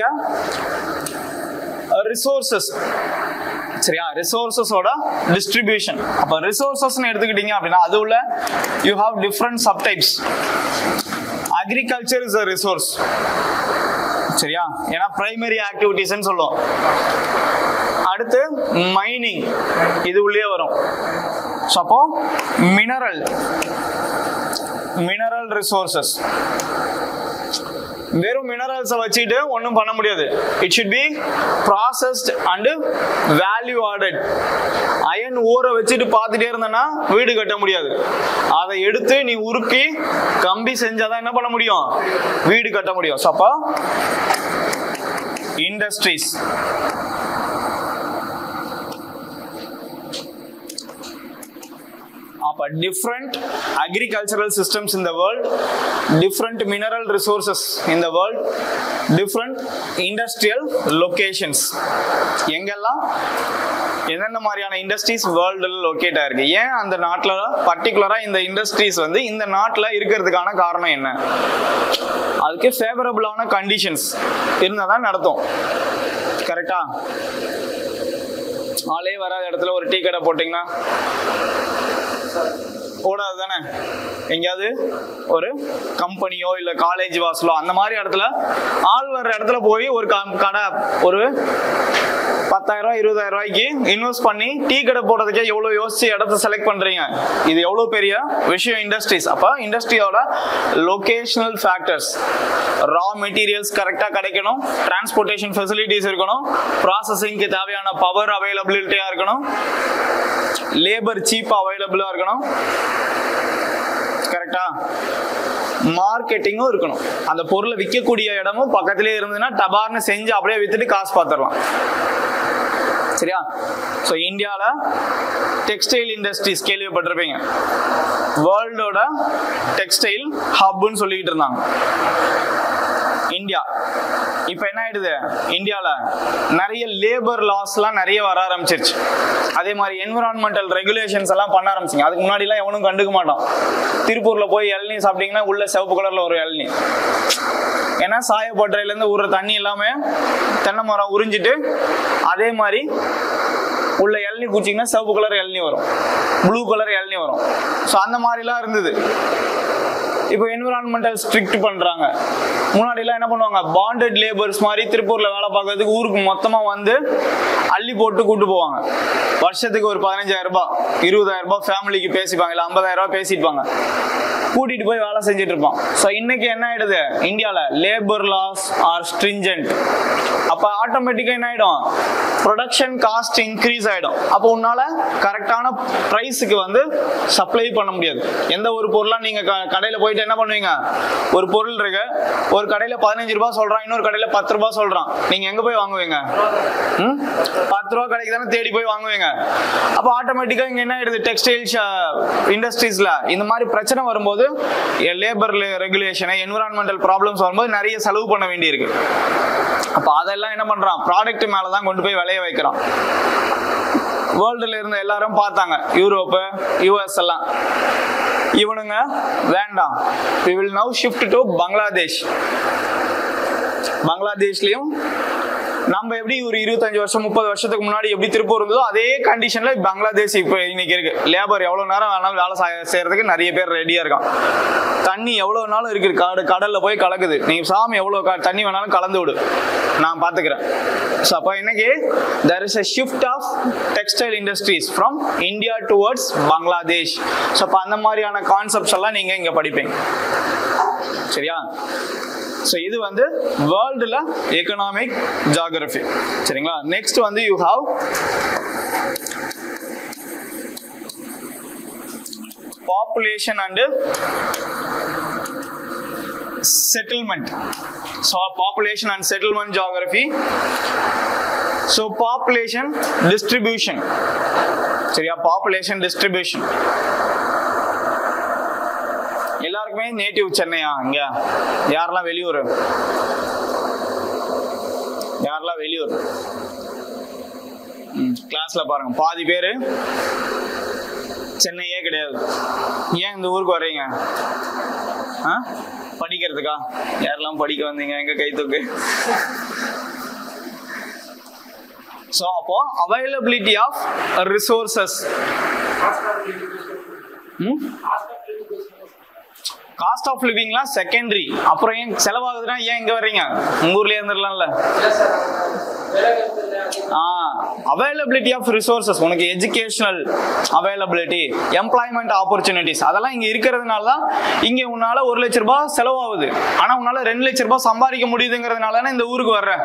ரிசோர்சஸ் சரியா ரிசோர்சஸோட டிஸ்ட்ரிபியூஷன் அப்ப ரிசோர்சஸ்னு எடுத்துக்கிட்டீங்க அப்படின்னா அது உள்ள you have different subtypes agriculture is a resource சரியா ஏன்னா பிரைமரி ஆக்டிவிட்டிஸ்ன்னு சொல்லுவோம் அடுத்து மைனிங் இது உள்ளே வரும் ஸோ அப்போ மினரல் மினரல் ரிசோர்சஸ் வெறும் மினரல்ஸை வச்சுட்டு ஒன்றும் பண்ண முடியாது it should be processed and value added iron ஊரை வச்சுட்டு பார்த்துட்டே இருந்தேன்னா வீடு கட்ட முடியாது அதை எடுத்து நீ உருக்கி கம்பி செஞ்சாதான் என்ன பண்ண முடியும் வீடு கட்ட முடியும் ஸோ அப்போ இண்டஸ்ட்ரீஸ் அப்ப different agricultural systems in the world different mineral resources in the world different industrial locations எங்கெல்லாம் என்னென்ன மாதிரியான இண்டஸ்ட்ரீஸ் வேர்ல்டில் லொக்கேட் ஆயிருக்கு ஏன் அந்த நாட்டில் பர்டிகுலராக இந்த இண்டஸ்ட்ரீஸ் வந்து இந்த நாட்டில் இருக்கிறதுக்கான காரணம் என்ன அதுக்கு ஃபேவரபிளான கண்டிஷன்ஸ் இருந்தால் தான் நடத்தும் கரெக்டா ஆளே வராத இடத்துல ஒரு டீ கடை போட்டிங்கன்னா ஓடாது தானே எங்கேயாவது ஒரு கம்பெனியோ இல்ல காலேஜ் வாசலோ அந்த மாதிரி இடத்துல ஆள் வர்ற இடத்துல போய் ஒரு கம்- கடை ஒரு பத்தாயிரம் ரூபாய் இருபதாயிரம் ரூபாய்க்கு இன்வெஸ்ட் பண்ணி டீ கடை போடுறதுக்கே எவ்வளவு யோசிச்சு இடத்த செலக்ட் பண்றீங்க இது எவ்வளவு பெரிய விஷயம் இண்டஸ்ட்ரீஸ் அப்ப இண்டஸ்ட்ரியோட லொகேஷனல் ஃபேக்டர்ஸ் ரா மெட்டீரியல்ஸ் கரெக்டா கிடைக்கணும் டிரான்ஸ்போர்ட்டேஷன் ஃபெசிலிட்டிஸ் இருக்கணும் ப்ராசஸிங்க்கு தேவையான பவர் அவைலபிலிட்டியா இருக்கணும் லேபர் சீப்பா அவைலபிளா இருக்கணும் கரெக்டா மார்க்கெட்டிங்கும் இருக்கணும் அந்த பொருளை விற்கக்கூடிய இடமும் பக்கத்திலே இருந்ததுன்னா டபார்னு செஞ்சு அப்படியே வித்துட்டு காசு பார்த்துடலாம் சரியா ஸோ இந்தியாவில் டெக்ஸ்டைல் இண்டஸ்ட்ரீஸ் கேள்விப்பட்டிருப்பீங்க வேர்ல்டோட டெக்ஸ்டைல் ஹப்னு சொல்லிக்கிட்டு இருந்தாங்க இந்தியா இப்போ என்ன ஆயிடுது இந்தியாவில் நிறைய லேபர் லாஸ்லாம் நிறைய வர ஆரம்பிச்சிருச்சு அதே மாதிரி என்விரான்மெண்டல் ரெகுலேஷன்ஸ் எல்லாம் பண்ண ஆரம்பிச்சிங்க அதுக்கு முன்னாடிலாம் எவனும் கண்டுக்க மாட்டான் திருப்பூர்ல போய் இளநீ சாப்பிட்டீங்கன்னா உள்ள சிவப்பு கலர்ல ஒரு இளநீ ஏன்னா சாயப்பட்டறையிலேருந்து ஊற தண்ணி எல்லாமே தென்னை மரம் உறிஞ்சிட்டு அதே மாதிரி உள்ள இளநீ குச்சிங்கன்னா சிவப்பு கலர் இளநீ வரும் ப்ளூ கலர் இளநீ வரும் ஸோ அந்த மாதிரிலாம் இருந்தது இப்போ என்விரான்மெண்டல் ஸ்ட்ரிக்ட் பண்றாங்க முன்னாடிலாம் என்ன பண்ணுவாங்க பாண்டட் லேபர்ஸ் மாதிரி திருப்பூர்ல வேலை பார்க்கறதுக்கு ஊருக்கு மொத்தமா வந்து அள்ளி போட்டு கூட்டு போவாங்க வருஷத்துக்கு ஒரு பதினஞ்சாயிரம் ரூபாய் இருபதாயிரம் ரூபாய் ஃபேமிலிக்கு பேசிப்பாங்க இல்ல ஐம்பதாயிரம் ரூபாய் பேசிப்பாங்க கூட்டிட்டு போய் வேலை செஞ்சுட்டு இருப்பான் ஸோ இன்னைக்கு என்ன ஆயிடுது இந்தியாவில் லேபர் லாஸ் ஆர் ஸ்ட்ரிஞ்சன்ட் அப்போ ஆட்டோமேட்டிக்காக என்ன ஆயிடும் ப்ரொடக்ஷன் காஸ்ட் இன்க்ரீஸ் ஆயிடும் அப்போ உன்னால கரெக்டான ப்ரைஸுக்கு வந்து சப்ளை பண்ண முடியாது எந்த ஒரு பொருளா நீங்க க- கடையில போயிட்டு என்ன பண்ணுவீங்க ஒரு பொருள் இருக்கு ஒரு கடையில பதினஞ்சு ரூபாய் சொல்றான் இன்னொரு கடையில பத்து ரூபாய் சொல்றான் நீங்க எங்க போய் வாங்குவீங்க ம்? பத்து ரூபா கடைக்கு தானே தேடி போய் வாங்குவீங்க அப்போ ஆட்டோமேட்டிக்கா இங்க என்ன ஆயிடுது டெக்ஸ்டைல் இண்டஸ்ட்ரீஸ்ல இந்த மாதிரி பிரச்சனை வரும்போது லேபர் ரெகுலேஷன் என்விரான்மெண்டல் ப்ராப்ளம்ஸ் வரும்போது நிறைய செலவு பண்ண வேண்டியிருக்கு அப்ப அதெல்லாம் என்ன பண்றான் ப்ராடக்ட் மேல தான் கொண்டு போய் விளைய வைக்கிறான் வேர்ல்டுல இருந்த எல்லாரும் பார்த்தாங்க யூரோப்பு யூஎஸ் எல்லாம் இவனுங்க வேண்டாம் we will now shift to Bangladesh பங்களாதேஷ்லயும் நம்ம எப்படி ஒரு இருபத்தஞ்சு வருஷம் முப்பது வருஷத்துக்கு முன்னாடி எப்படி திருப்பூர் இருந்ததோ அதே கண்டிஷன்ல பங்களாதேஷ் இப்போ இன்னைக்கு இருக்கு லேபர் எவ்வளவு நேரம் வேணாலும் வேலை செய்ய- செய்யறதுக்கு நிறைய பேர் ரெடியா இருக்கான் தண்ணி எவ்வளவு நாளும் இருக்கு காடு கடல்ல போய் கலக்குது நீ சாமி எவ்வளவு க- தண்ணி வேணாலும் கலந்து விடு நான் பாத்துக்கிறேன் ஸோ அப்போ இன்னைக்கு there is a shift of textile industries from India towards Bangladesh so அப்போ அந்த மாதிரியான கான்செப்ட்ஸ் எல்லாம் நீங்க இங்க படிப்பீங்க சரியா ஸோ இது வந்து வேர்ல்டுல எக்கனாமிக் ஜாகிரபி சரிங்களா நெக்ஸ்ட் வந்து you have population and settlement so population and settlement geography so population distribution சரியா பாப்புலேஷன் டிஸ்ட்ரிபியூஷன் எல்லாருக்குமே நேட்டிவ் சென்னையா இங்க யாரெல்லாம் வெளியூர் யாரெல்லாம் வெளியூர் கிளாஸ்ல பாருங்க பாதி பேரு சென்னையே கிடையாது ஏன் இந்த ஊருக்கு வர்றீங்க ஆ? படிக்கிறதுக்கா யாரெல்லாம் படிக்க வந்தீங்க எங்க கை தூக்கு ஸோ அப்போ availability of resources cost of லிவிங்லாம் செகண்டரி அப்புறம் ஏன் செலவாகுதுன்னா ஏன் இங்க வர்றீங்க உங்க ஊர்லயே இருந்துடலாம்ல ஆ அவைலபிலிட்டி ஆஃப் ரிசோர்சஸ் உனக்கு எஜுகேஷனல் அவைலபிலிட்டி எம்ப்ளாய்மெண்ட் ஆப்பர்ச்சுனிட்டிஸ் அதெல்லாம் இங்க இருக்கிறதுனால தான் இங்க உன்னால ஒரு லட்ச ரூபாய் செலவாகுது ஆனா உன்னால ரெண்டு லட்ச ரூபாய் சம்பாதிக்க முடியுதுங்கிறதுனால தானே இந்த ஊருக்கு வர்ற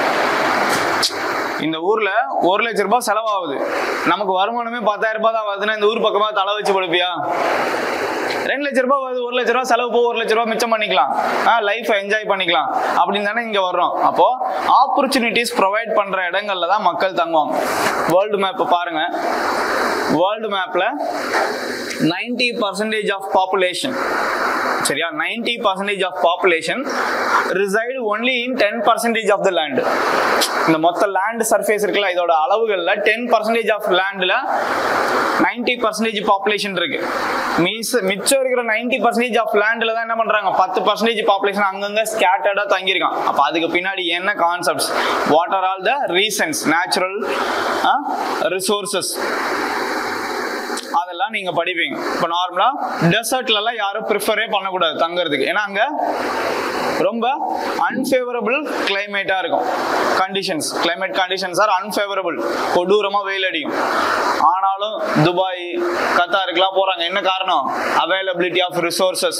இந்த ஊர்ல ஒரு லட்ச ரூபாய் செலவாகுது நமக்கு வருமானமே பத்தாயிரம் ரூபாய் தான் வருதுன்னா இந்த ஊர் பக்கமா தலை வச்சு படுப்பியா ரெண்டு லட்ச ரூபாய் வருது ஒரு லட்ச ரூபாய் செலவு போக ஒரு லட்ச ரூபாய் மிச்சம் பண்ணிக்கலாம் லைஃப் என்ஜாய் பண்ணிக்கலாம் அப்படின்னு தானே இங்க வர்றோம் அப்போ ஆப்பர்ச்சுனிட்டிஸ் ப்ரொவைட் பண்ற இடங்கள்ல தான் மக்கள் தங்குவாங்க வேர்ல்டு மேப் பாருங்க வேர்ல்டு மேப்ல நைன்டி பர்சன்டேஜ் ஆஃப் பாப்புலேஷன் சரியா ninety percentage of population reside only in ten percentage of the land இந்த மொத்த லேண்ட் சர்ஃபேஸ் இருக்குல்ல இதோட அளவுகள்ல டென் பர்சன்டேஜ் ஆஃப் லேண்ட்ல நைன்டி பர்சன்டேஜ் பாப்புலேஷன் இருக்கு மீன்ஸ் மிச்சம் இருக்கிற நைன்டி பர்சன்டேஜ் ஆஃப் லேண்ட்ல தான் என்ன பண்றாங்க பத்து பர்சன்டேஜ் பாப்புலேஷன் அங்கங்க ஸ்கேட்டர்டா தங்கியிருக்கான் அப்ப அதுக்கு பின்னாடி என்ன concepts what are all the reasons natural resources அதெல்லாம் நீங்க படிப்பீங்க இப்போ நார்மலா டெசர்ட்ல எல்லாம் யாரும் ப்ரிஃபரே பண்ணக்கூடாது தங்குறதுக்கு ஏன்னா அங்க ரொம்ப அன்ஃபேவரபிள் கிளைமேட்டா இருக்கும் conditions climate conditions are unfavourable கொடூரமா வெயில் அடிக்கும் ஆனாலும் துபாய் கத்தாருக்குலாம் போறாங்க என்ன காரணம் அவைலபிலிட்டி ஆஃப் ரிசோர்சஸ்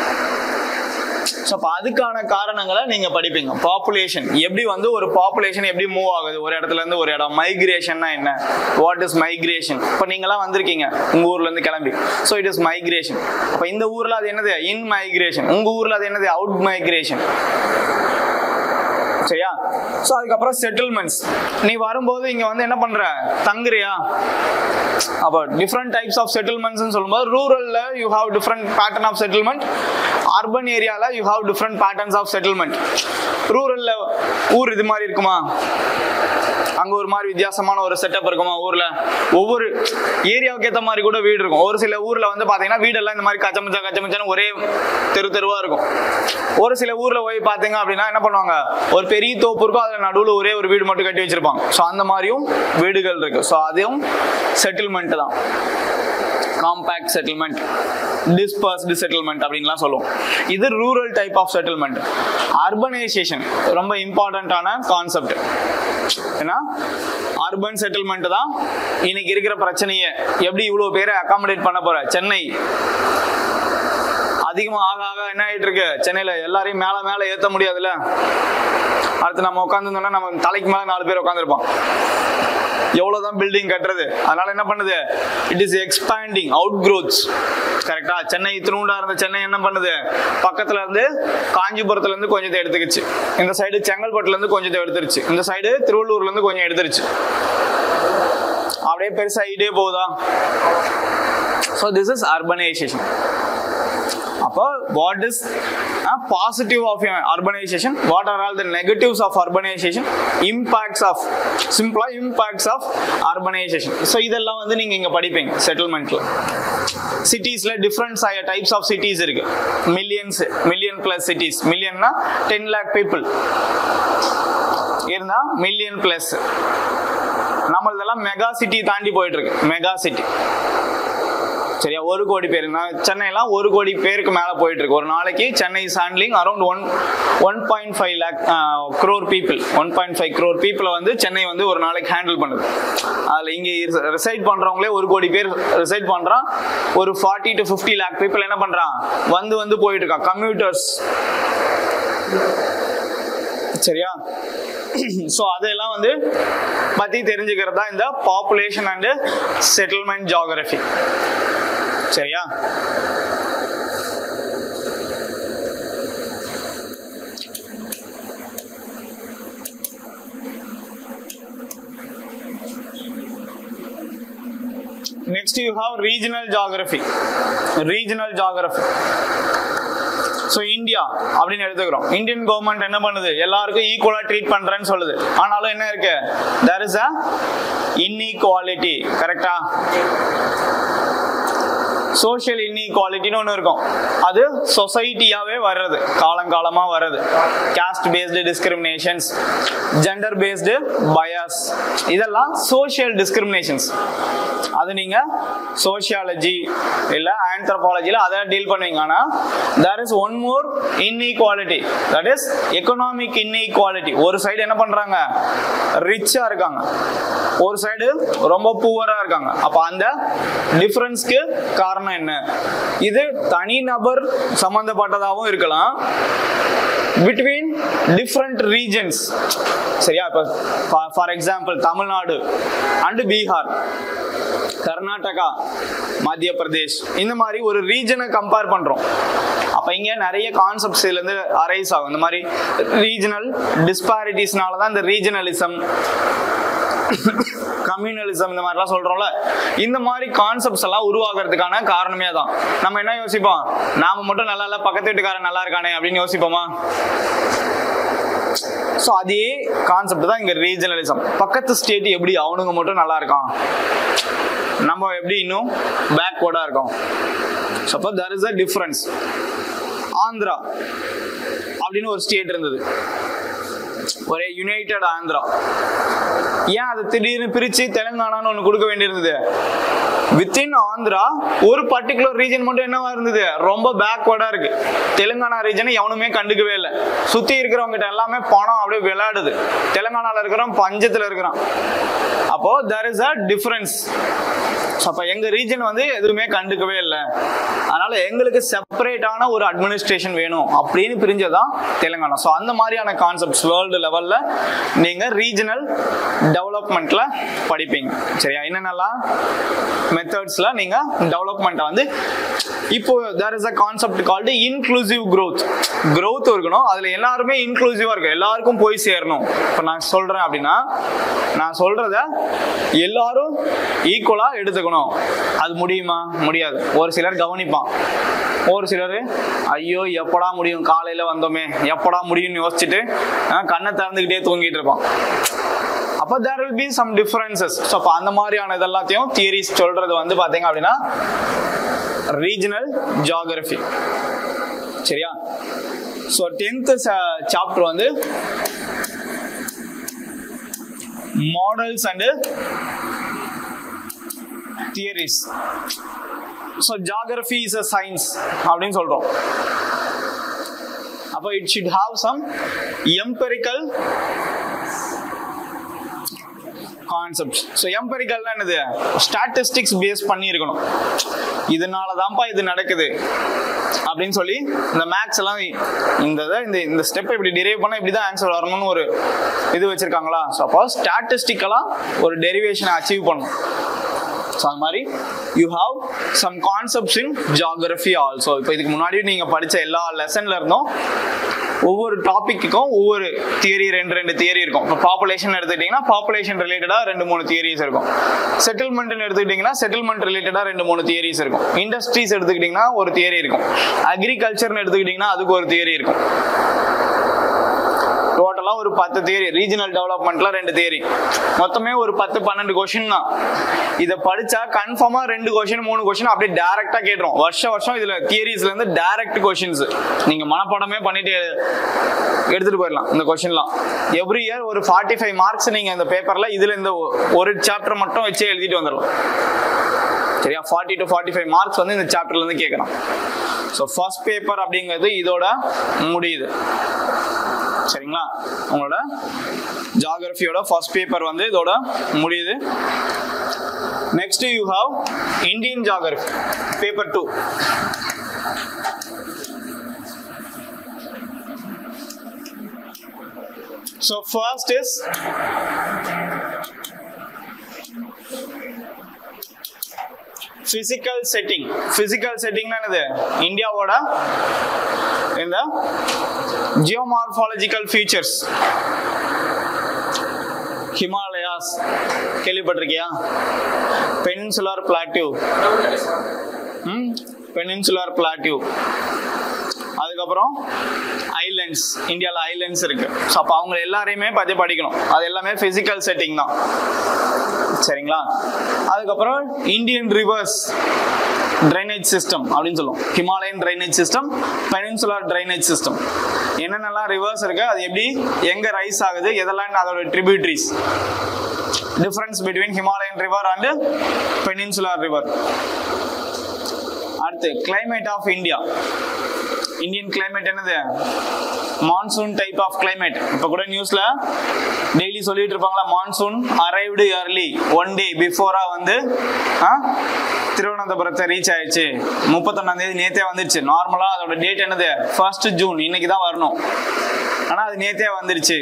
ஸோ அப்போ அதுக்கான காரணங்களை நீங்க படிப்பீங்க பாப்புலேஷன் எப்படி வந்து ஒரு பாப்புலேஷன் எப்படி மூவ் ஆகுது ஒரு இடத்துல இருந்து ஒரு இடம் மைக்ரேஷன்னா என்ன வாட் இஸ் மைக்ரேஷன் இப்போ நீங்களாம் வந்திருக்கீங்க உங்க ஊர்ல இருந்து கிளம்பி ஸோ இட் இஸ் மைக்ரேஷன் அப்போ இந்த ஊர்ல அது என்னது இன் மைக்ரேஷன் உங்க ஊர்ல அது என்னது அவுட் மைக்ரேஷன் சரியா ஸோ அதுக்கப்புறம் செட்டில்மெண்ட்ஸ் நீ வரும்போது இங்க வந்து என்ன பண்ற தங்குறியா அப்போ டிஃப்ரெண்ட் டைப்ஸ் ஆஃப் செட்டில்மெண்ட்ஸ் சொல்லும்போது ரூரல்ல you have different pattern of settlement urban ஏரியால you have different patterns of settlement ரூரல்ல ஊர் இது மாதிரி இருக்குமா அங்க ஒரு மாதிரி வித்தியாசமான ஒரு செட்டப் இருக்குமா ஊர்ல ஒவ்வொரு ஏரியாவுக்கு ஏத்த மாதிரி கூட வீடு இருக்கும் ஒரு சில ஊர்ல வந்து பாத்தீங்கன்னா வீடெல்லாம் இந்த மாதிரி கச்சமச்சா கச்சமச்சான்னு ஒரே தெரு தெருவா இருக்கும் ஒரு சில ஊர்ல போய் பாத்தீங்க அப்படின்னா என்ன பண்ணுவாங்க ஒரு பெரிய தோப்பு இருக்கும் அதுல நடுவுல ஒரே ஒரு வீடு மட்டும் கட்டி வச்சிருப்பாங்க ஸோ அந்த மாதிரியும் வீடுகள் இருக்கு ஸோ அதுவும் செட்டில்மெண்ட் தான் காம்பேக்ட் செட்டில்மெண்ட் டிஸ்பர்ஸ்டு செட்டில்மெண்ட் அப்படின்லாம் சொல்லுவோம் இது rural type of settlement urbanisation ரொம்ப இம்பார்ட்டண்ட்டான கான்செப்ட் ஏன்னா அர்பன் செட்டில்மெண்ட் தான் இன்னைக்கு இருக்கிற பிரச்சனையை எப்படி இவ்வளவு பேரை அகாமடேட் பண்ண போற சென்னை அதிகமா ஆக ஆக என்ன ஆயிட்டு இருக்கு சென்னையில எல்லாரையும் மேல மேல ஏத்த முடியாதுல்ல அடுத்து நம்ம உட்காந்துருந்தோம்னா நம்ம தலைக்கு மேல நாலு பேர் உட்காந்துருப்போம் எவ்வளவுதான் பில்டிங் கட்டுறது அதனால என்ன பண்ணுது it is expanding out growths கரெக்டா சென்னை இத்தினூண்டா இருந்த சென்னை என்ன பண்ணுது பக்கத்துல இருந்து காஞ்சிபுரத்துல இருந்து கொஞ்சத்தை எடுத்துக்கிச்சு இந்த சைடு செங்கல்பட்டுல இருந்து கொஞ்சத்தை எடுத்துருச்சு இந்த சைடு திருவள்ளூர்ல இருந்து கொஞ்சம் எடுத்துருச்சு அப்படியே பெருசாகிட்டே போகுதா ஸோ திஸ் இஸ் அர்பனைசேஷன் அப்போ what is positive of urbanisation what are all the negatives of urbanisation impacts of சிம்பிளா இம்பாக்ட்ஸ் ஆஃப் அர்பனைசேஷன் ஸோ இதெல்லாம் வந்து நீங்க இங்க படிப்பீங்க செட்டில்மெண்ட்ல சிட்டிஸ்ல டிஃப்ரெண்ட் டைப்ஸ் ஆஃப் சிட்டிஸ் இருக்கு மில்லியன்ஸ் மில்லியன் பிளஸ் சிட்டிஸ் மில்லியன்னா டென் லேக் பீப்புள் இருந்தா மில்லியன் பிளஸ் நம்மளதெல்லாம் மெகா சிட்டி தாண்டி போயிட்டு இருக்கு மெகா சிட்டி சரியா ஒரு கோடி பேர் நான் சென்னைலாம் ஒரு கோடி பேருக்கு மேல போயிட்டு இருக்கு ஒரு நாளைக்கு Chennai handling around one one point five lakh crore people one point five crore பீப்புளை வந்து சென்னை வந்து ஒரு நாளைக்கு ஹேண்டில் பண்ணுது அதில் இங்கே ரிசைட் பண்றவங்களே ஒரு கோடி பேர் ரிசைட் பண்றான் ஒரு forty to fifty lakh people என்ன பண்றான் வந்து வந்து போயிட்டு இருக்கான் கம்ப்யூட்டர்ஸ் சரியா ஸோ அதெல்லாம் வந்து பத்தி தெரிஞ்சுக்கிறது தான் இந்த பாப்புலேஷன் அண்ட் செட்டில்மெண்ட் ஜாகிரபி சரியா next you have regional geography regional geography so India அப்படின்னு எடுத்துக்கிறோம் இந்தியன் கவர்மெண்ட் என்ன பண்ணுது எல்லாருக்கும் ஈக்குவலா ட்ரீட் பண்றேன்னு சொல்லுது ஆனாலும் என்ன இருக்கு தேர் இஸ் அ இன்இக்வாலிட்டி கரெக்டா சோஷியல் இன்இக்வாலிட்டின்னு ஒன்று இருக்கும் அது சொசைட்டியாவே வர்றது காலங்காலமா வர்றது caste based discriminations gender based bias இதெல்லாம் சோஷியல் டிஸ்கிரிமினேஷன்ஸ் அது நீங்க சோஷியாலஜி இல்ல ஆந்த்ரோபாலஜில அதை டீல் பண்ணுவீங்க ஆனா there is one more inequality that is economic inequality ஒரு சைடு என்ன பண்றாங்க ரிச்சா இருக்காங்க ஒரு சைடு ரொம்ப பூவரா இருக்காங்க அப்ப அந்த டிஃபரன்ஸ்க்கு காரணம் என்ன இது தனிநபர் சம்பந்தப்பட்டதாகவும் இருக்கலாம் பிட்வீன் டிஃப்ரெண்ட் ரீஜன்ஸ் சரியா இப்போ for example Tamil Nadu and Bihar Karnataka Madhya Pradesh இந்த மாதிரி ஒரு ரீஜனை கம்பேர் பண்றோம் அப்ப இங்க நிறைய கான்செப்ட்ஸ் இதுல இருந்து அரைஸ் ஆகும் இந்த மாதிரி ரீஜனல் டிஸ்பாரிட்டிஸ்னால தான் இந்த ரீஜனலிசம் கம்யூனலிசம் இந்த மாதிரிலாம் சொல்றோம்ல இந்த மாதிரி கான்செப்ட்ஸ் எல்லாம் உருவாகிறதுக்கான காரணமே தான் நம்ம என்ன யோசிப்போம் நாம மட்டும் நல்லா இல்ல பக்கத்து வீட்டுக்காரன் நல்லா இருக்கானே அப்படின்னு யோசிப்போமா ஸோ அதே கான்செப்ட் தான் இங்க ரீஜனலிசம் பக்கத்து ஸ்டேட் எப்படி அவனுங்க மட்டும் நல்லா இருக்கான் நம்ம எப்படி இன்னும் பேக்வர்டா இருக்கோம் ஸோ அப்போ there is a difference Andhra அப்படின்னு ஒரு ஸ்டேட் இருந்தது ஒரே யுனைடெட் ஆந்திரா ஏன் அதை திடீர்னு பிரிச்சு தெலுங்கானான்னு ஒன்று கொடுக்க வேண்டியிருந்தது வித்தின் ஆந்திரா ஒரு பர்டிகுலர் ரீஜன் மட்டும் என்னவா இருந்தது ரொம்ப பேக்வர்டா இருக்கு தெலுங்கானா ரீஜனை எவனுமே கண்டுக்கவே இல்லை சுத்தி இருக்கிறவங்க கிட்ட எல்லாமே பணம் அப்படியே விளையாடுது தெலுங்கானால இருக்கிறவன் பஞ்சத்துல இருக்கிறான் அப்போ there இஸ் அ டிஃபரன்ஸ் அப்ப எங்க ரீஜன் வந்து எதுவுமே கண்டுக்கவே இல்லை அதனால எங்களுக்கு செப்பரேட்டான ஒரு அட்மினிஸ்ட்ரேஷன் வேணும் அப்படின்னு பிரிஞ்சதான் தெலுங்கானா ஸோ அந்த மாதிரியான கான்செப்ட்ஸ் வேர்ல்டு லெவல்ல நீங்க ரீஜனல் டெவலப்மெண்ட்ல படிப்பீங்க சரியா என்னென்னலாம் மெத்தட்ஸ்ல நீங்க டெவலப்மெண்ட்டை வந்து இப்போ there is a concept called inclusive growth growth இருக்கணும் அதுல எல்லாருமே இன்க்ளூசிவா இருக்கும் எல்லாருக்கும் போய் சேரணும் இப்போ நான் சொல்றேன் அப்படின்னா நான் சொல்றத எல்லாரும் ஈக்குவலா எடுத்துக்கணும் அது முடியுமா முடியாது ஒரு சிலர் கவனிப்பான் ஒரு சிலர் ஐயோ எப்படா முடியும் காலையில வந்தோமே எப்படா முடியும்னு யோசிச்சுட்டு அஹ், கண்ணை திறந்துக்கிட்டே தூங்கிட்டு இருப்பான் அப்போ there will be some differences so அப்போ அந்த மாதிரியான இதெல்லாத்தையும் தியரிஸ் சொல்றது வந்து பாத்தீங்க அப்படின்னா ரீஜனல் ஜியாகிரபி சரியா ஸோ டென்த் சாப்டர் வந்து models and theories so geography is a science அப்படின்னு சொல்றோம் அப்போ it should have some empirical concept so எம்பெரிக்கல்னா என்னது ஸ்டாட்டிஸ்டிக்ஸ் பேஸ் பண்ணி இருக்கணும் இதனால தான்ப்பா இது நடக்குது அப்படின்னு சொல்லி இந்த மேக்ஸ் எல்லாம் இந்த இதை, இந்த இந்த ஸ்டெப் இப்படி டெரிவ் பண்ணா இப்படி தான் ஆன்சர் வரணும்னு ஒரு இது வச்சிருக்காங்களா ஸோ அப்போ ஸ்டாட்டிஸ்டிக்கலாக ஒரு டெரிவேஷனை அச்சீவ் பண்ணணும் ஸோ அது மாதிரி you have some concepts in geography also இப்போ இதுக்கு முன்னாடி நீங்கள் படித்த எல்லா லெசன்ல இருந்தும் ஒவ்வொரு டாபிக்குக்கும் ஒவ்வொரு தியரி ரெண்டு ரெண்டு தியரி இருக்கும் இப்போ பாப்புலேஷன் எடுத்துக்கிட்டிங்கன்னா பாப்புலேஷன் ரிலேட்டடாக ரெண்டு மூணு தியரிஸ் இருக்கும் செட்டில்மெண்ட்னு எடுத்துக்கிட்டிங்கன்னா செட்டில்மெண்ட் ரிலேட்டடாக ரெண்டு மூணு தியரிஸ் இருக்கும் இண்டஸ்ட்ரீஸ் எடுத்துக்கிட்டிங்கன்னா ஒரு தியரி இருக்கும் அக்ரிகல்ச்சர்னு எடுத்துக்கிட்டிங்கன்னா அதுக்கு ஒரு தியரி இருக்கும் டோட்டலாக ஒரு பத்து தியரி ரீஜனல் டெவலப்மெண்ட்ல ரெண்டு தியரி மொத்தமே ஒரு பத்து பன்னெண்டு கொஷின் தான் இதை படிச்சா கன்ஃபார்மாக ரெண்டு கொஷின் மூணு கொஷின் அப்படியே டேரெக்டாக கேட்டுரும் வருஷம் வருஷம் இதில் தியரிஸ்ல இருந்து டைரக்ட் கொஷின்ஸ் நீங்கள் மனப்பாடமே பண்ணிட்டு எடுத்துட்டு போயிடலாம் இந்த கொஷின்லாம் எவ்ரி இயர் ஒரு ஃபார்ட்டி ஃபைவ் மார்க்ஸ் நீங்கள் இந்த பேப்பரில் இதில் இந்த ஒ- ஒரு சாப்டர் மட்டும் வச்சே எழுதிட்டு வந்துடலாம் சரியா forty to forty five marks வந்து இந்த சாப்டர்ல இருந்து கேட்கலாம் ஸோ ஃபர்ஸ்ட் பேப்பர் அப்படிங்கிறது இதோட முடியுது சரிங்களா உங்களோட ஜாகிரபியோட ஃபர்ஸ்ட் பேப்பர் வந்து இதோட முடியுது next you have Indian geography paper two so first is physical setting physical செட்டிங்னா என்னது இந்தியாவோட இந்த ஜியோமார்பாலஜிக்கல் ஃபீச்சர்ஸ் ஹிமாலயாஸ் கேள்விப்பட்டிருக்கியா பெனின்சுலார் பிளாட்டியூ ம் பெனின்சுலார் பிளாட்டியூ அதுக்கப்புறம் ஐலண்ட்ஸ் இந்தியாவில் ஐலண்ட்ஸ் இருக்கு ஸோ அப்போ அவங்க எல்லாரையுமே பற்றி படிக்கணும் அது எல்லாமே ஃபிசிக்கல் செட்டிங் தான் சரிங்களா அதுக்கப்புறம் இந்தியன் ரிவர்ஸ் ட்ரைனேஜ் சிஸ்டம் அப்படின்னு சொல்லுவோம் Himalayan drainage system peninsular drainage system என்னென்னலாம் ரிவர்ஸ் இருக்கு அது எப்படி எங்க ரைஸ் ஆகுது எதெல்லாம் அதோட tributaries difference between Himalayan river and peninsular river அடுத்து climate of India Indian climate என்னது மான்சூன் டைப் ஆஃப் climate இப்போ கூட நியூஸ்ல டெய்லி சொல்லிட்டு இருப்பாங்களா monsoon arrived early one day பிஃபோரா வந்து ஆ, திருவனந்தபுரத்தை ரீச் ஆயிடுச்சு முப்பத்தொன்னாம் தேதி நேத்தே வந்துருச்சு நார்மலா அதோட டேட் என்னது ஃபர்ஸ்ட் ஜூன் இன்னைக்கு தான் வரணும் ஆனா அது நேத்தே வந்துருச்சு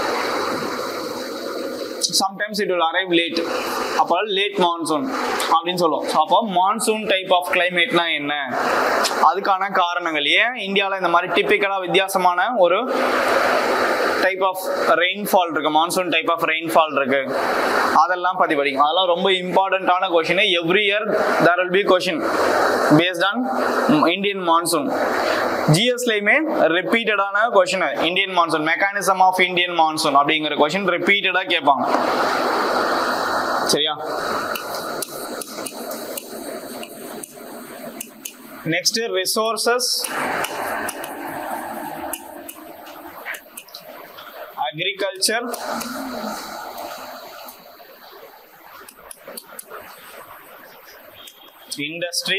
sometimes it will arrive late அப்போ லேட் மான்சூன் அப்படின்னு சொல்லுவோம் ஸோ அப்போ மான்சூன் டைப் ஆஃப் கிளைமேட்னா என்ன அதுக்கான காரணங்கள் ஏன் இந்தியாவில் இந்த மாதிரி டிப்பிக்கலாக வித்தியாசமான ஒரு டைப் ஆஃப் ரெயின்ஃபால் இருக்கு மான்சூன் டைப் ஆஃப் ரெயின்ஃபால் இருக்கு அதெல்லாம் பத்தி படிக்கும் அதெல்லாம் ரொம்ப இம்பார்ட்டன்டான question every year there will be question based on Indian monsoon ஜிஎஸ்லையுமே ரிப்பீட்டடான question Indian monsoon mechanism of Indian monsoon அப்படிங்கிற கொஷின் ரிப்பீட்டடா கேட்பாங்க சரியா next resources agriculture industry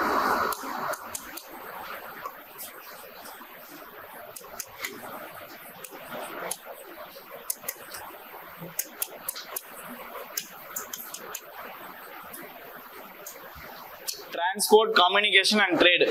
transport communication and trade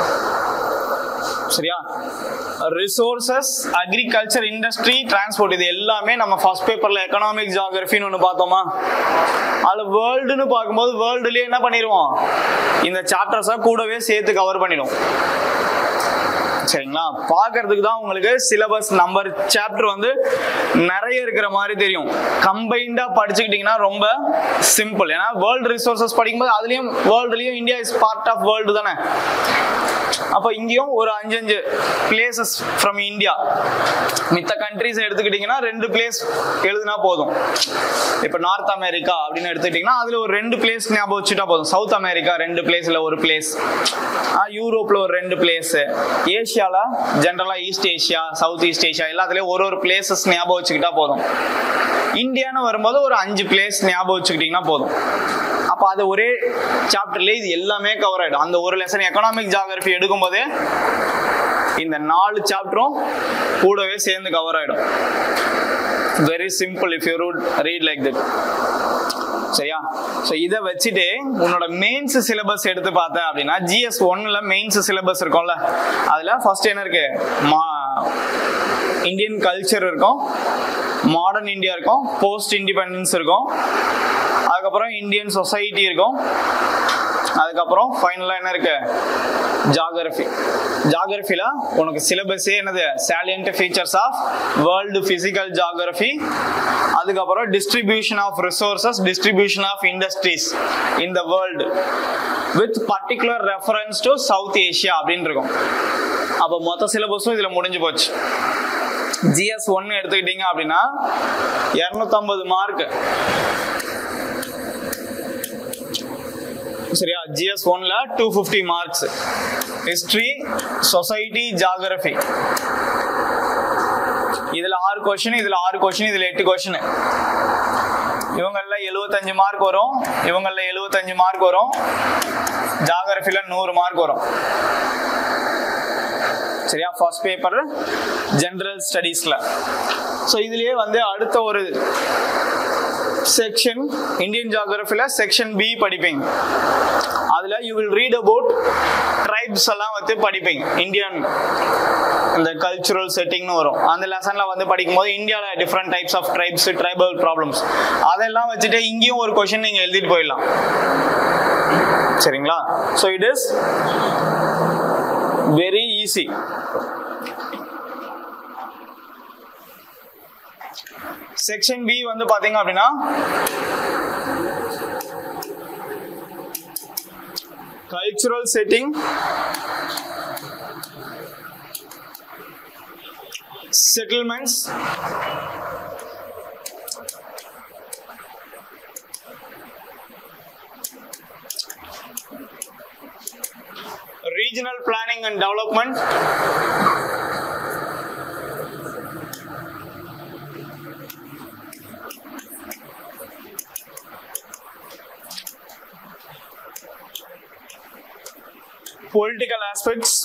சரியா ரிசோர்சஸ் அக்ரிகல்ச்சர் இண்டஸ்ட்ரி டிரான்ஸ்போர்ட் இது எல்லாமே நம்ம ஃபர்ஸ்ட் பேப்பர்ல எக்கனாமிக் ஜியாகிரபின்னு ஒன்று பார்த்தோமா அதுல வேர்ல்டுன்னு பார்க்கும்போது வேர்ல்டுலயே என்ன பண்ணிடுவோம் இந்த சாப்டர்ஸை கூடவே சேர்த்து கவர் பண்ணிடும் சரிங்களா பார்க்கறதுக்கு தான் உங்களுக்கு சிலபஸ் நம்பர் சாப்டர் வந்து நிறைய இருக்கிற மாதிரி தெரியும் கம்பைண்டா படிச்சுக்கிட்டீங்கன்னா ரொம்ப சிம்பிள் ஏன்னா வேர்ல்டு ரிசோர்சஸ் படிக்கும்போது அதுலயும் வேர்ல்டுலயும் India is part of world தானே அப்போ இங்கேயும் ஒரு அஞ்சு அஞ்சு பிளேசஸ் ஃப்ரம் இந்தியா மித்த கண்ட்ரிஸ் எடுத்துக்கிட்டிங்கன்னா ரெண்டு பிளேஸ் எழுதுனா போதும் இப்போ நார்த் அமெரிக்கா அப்படின்னு எடுத்துக்கிட்டிங்கன்னா அதில் ஒரு ரெண்டு பிளேஸ் ஞாபகம் வச்சுட்டா போதும் சவுத் அமெரிக்கா ரெண்டு பிளேஸில் ஒரு பிளேஸ் யூரோப்பில் ஒரு ரெண்டு பிளேஸ் ஏஷியாவில் ஜென்ரலாக east Asia south east Asia எல்லாத்துலேயும் ஒரு ஒரு பிளேசஸ் ஞாபகம் வச்சுக்கிட்டா போதும் இந்தியான்னு வரும்போது ஒரு அஞ்சு பிளேஸ் ஞாபகம் வச்சுக்கிட்டிங்கன்னா போதும் அப்போ அது ஒரே சாப்டர்லேயே இது எல்லாமே கவர் ஆகிடும் அந்த ஒரு லெசன் எக்கனாமிக் ஜாகிரபி எடுக்கும்போதே இந்த நாலு சாப்டரும் கூடவே சேர்ந்து கவர் ஆகிடும் very simple if you root read like that சரியா ஸோ இதை வச்சுட்டு உன்னோட மெயின்ஸ் சிலபஸ் எடுத்து பார்த்தேன் அப்படின்னா ஜிஎஸ் ஒன்ல மெயின்ஸ் சிலபஸ் இருக்கும்ல அதில் ஃபர்ஸ்ட் என்ன இருக்கு மா இந்தியன் கல்ச்சர் இருக்கும் மாடர்ன் இந்தியா இருக்கும் போஸ்ட் இண்டிபெண்டன்ஸ் இருக்கும் அதுக்கப்புறம் இந்தியன் சொசைட்டி இருக்கும் அதுக்கப்புறம் ஃபைனலாக என்ன இருக்கு ஜாகிரபி ஜாகிரபியில் உனக்கு சிலபஸே என்னது salient features of world physical geography அதுக்கப்புறம் distribution of resources distribution of industries in the world with particular reference to south Asia அப்படின்னு இருக்கும் அப்போ மொத்த சிலபஸும் இதில் முடிஞ்சு போச்சு ஜிஎஸ் ஒன்னு எடுத்துக்கிட்டீங்க அப்படின்னா இரநூத்தம்பது மார்க் சரியா ஜிஎஸ் ஒன்ல two fifty marks history society geography இதுல ஆறு கொஸ்டின் இதுல ஆறு கொஸ்டின் இதுல எட்டு கொஸ்டின் இவங்கள எழுபத்தஞ்சு மார்க் வரும் இவங்கள எழுபத்தஞ்சு மார்க் வரும் ஜாகிரபில நூறு மார்க் வரும் சரியா ஃபர்ஸ்ட் பேப்பர் ஜெனரல் ஸ்டடீஸ்ல ஸோ இதுலயே வந்து அடுத்த ஒரு செக்ஷன் இந்தியன் ஜாகிரபில செக்ஷன் பி படிப்பீங்க அதுல you will read about tribes எல்லாம் வந்து படிப்பீங்க இந்தியன் இந்த கல்ச்சுரல் செட்டிங்னு வரும் அந்த லெசன்ல வந்து படிக்கும்போது இந்தியாவில் different types of tribes tribal problems அதெல்லாம் வச்சுட்டு இங்கேயும் ஒரு கொஷின் நீங்க எழுதிட்டு போயிடலாம் சரிங்களா so it is very easy section B வந்து பாத்தீங்க அப்படின்னா cultural setting settlements regional planning and development political aspects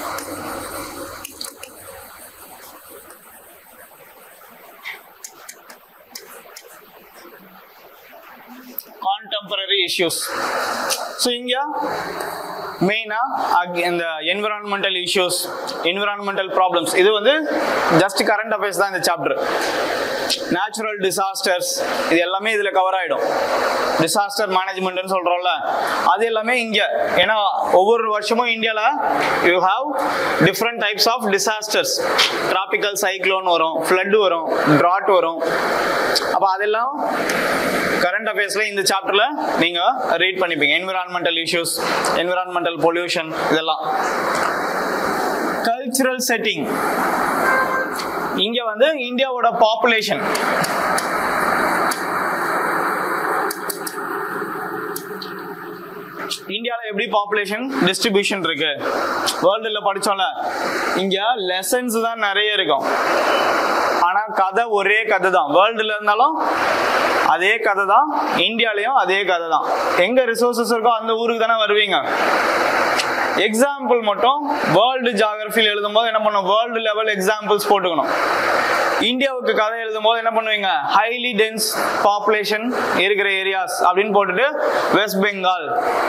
contemporary issues so இங்க மெயினா இந்த என்விரான்மெண்டல் இஷ்யூஸ் என்விரான்மெண்டல் ப்ராப்ளம்ஸ் இது வந்து ஜஸ்ட் கரண்ட் அஃபேர்ஸ் தான் இந்த சாப்டர் நேச்சுரல் டிசாஸ்டர்ஸ் இது எல்லாமே இதுல கவர் ஆயிடும் டிசாஸ்டர் மேனேஜ்மெண்ட்னு சொல்றோம்ல அது எல்லாமே இங்க ஏன்னா ஒவ்வொரு வருஷமும் இந்தியால you have different types of disasters tropical cyclone வரும் ஃப்ளட் வரும் ட்ராட் வரும் அப்ப அதெல்லாம் கரண்ட் அஃபேர்ஸ்ல இந்த சாப்டர்ல நீங்க ரீட் பண்ணிப்பீங்க என்விரான்மெண்டல் இஷ்யூஸ் என்விரான்மெண்டல் பொல்யூஷன் இதெல்லாம் கல்ச்சுரல் செட்டிங் இங்க வந்து இந்தியாவோட பாப்புலேஷன் இந்தியாவில் எப்படி பாப்புலேஷன் டிஸ்ட்ரிபியூஷன் இருக்கு வேர்ல்டுல படிச்சோம்ல இங்க லெசன்ஸ் தான் நிறைய இருக்கும் ஆனா கதை ஒரே கதை தான் வேர்ல்டுல இருந்தாலும் அதே கதை தான் இந்தியாலயும் அதே கதை தான் எங்க ரிசோர்சஸ் இருக்கோ அந்த ஊருக்கு தானே வருவீங்க எக்ஸாம்பிள் மட்டும் வேர்ல்டு ஜாகிரபியில் எழுதும்போது என்ன பண்ணும் வேர்ல்டு லெவல் எக்ஸாம்பிள்ஸ் போட்டுக்கணும் இந்தியாவுக்கு கதை எழுதும் போது என்ன பண்ணுவீங்க ஹைலி டென்ஸ் பாப்புலேஷன் இருக்கிற ஏரியாஸ் அப்படின்னு போட்டுட்டு வெஸ்ட் பெங்கால்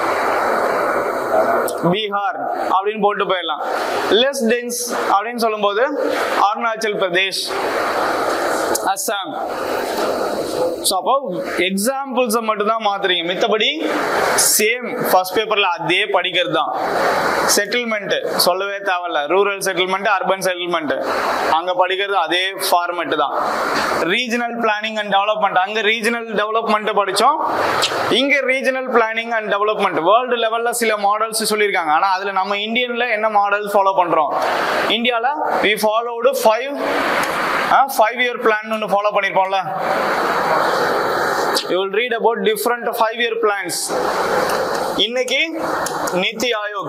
பீகார் அப்படின்னு போட்டு போயிடலாம் லெஸ் டென்ஸ் அப்படின்னு சொல்லும்போது அருணாச்சல் பிரதேஷ் அஸ்ஸாம் ஸோ அப்போ எக்ஸாம்பிள்ஸை மட்டும் தான் மாத்துறீங்க மித்தபடி சேம் ஃபர்ஸ்ட் பேப்பர்ல அதே படிக்கிறது தான் செட்டில்மெண்ட் சொல்லவே தேவையில்ல ரூரல் செட்டில்மெண்ட் அர்பன் செட்டில்மெண்ட் அங்க படிக்கிறது அதே ஃபார்மெட் தான் ரீஜனல் பிளானிங் அண்ட் டெவலப்மெண்ட் அங்க ரீஜனல் டெவலப்மெண்ட் படிச்சோம் இங்க regional planning and development world லெவல்ல சில மாடல்ஸ் சொல்லியிருக்காங்க ஆனா அதுல நம்ம இந்தியன்ல என்ன மாடல் ஃபாலோ பண்றோம் இந்தியால we followed five five year plan ஒன்று ஃபாலோ பண்ணிருப்போம்ல you will read about different five year plans இன்னைக்கு நித்தி ஆயோக்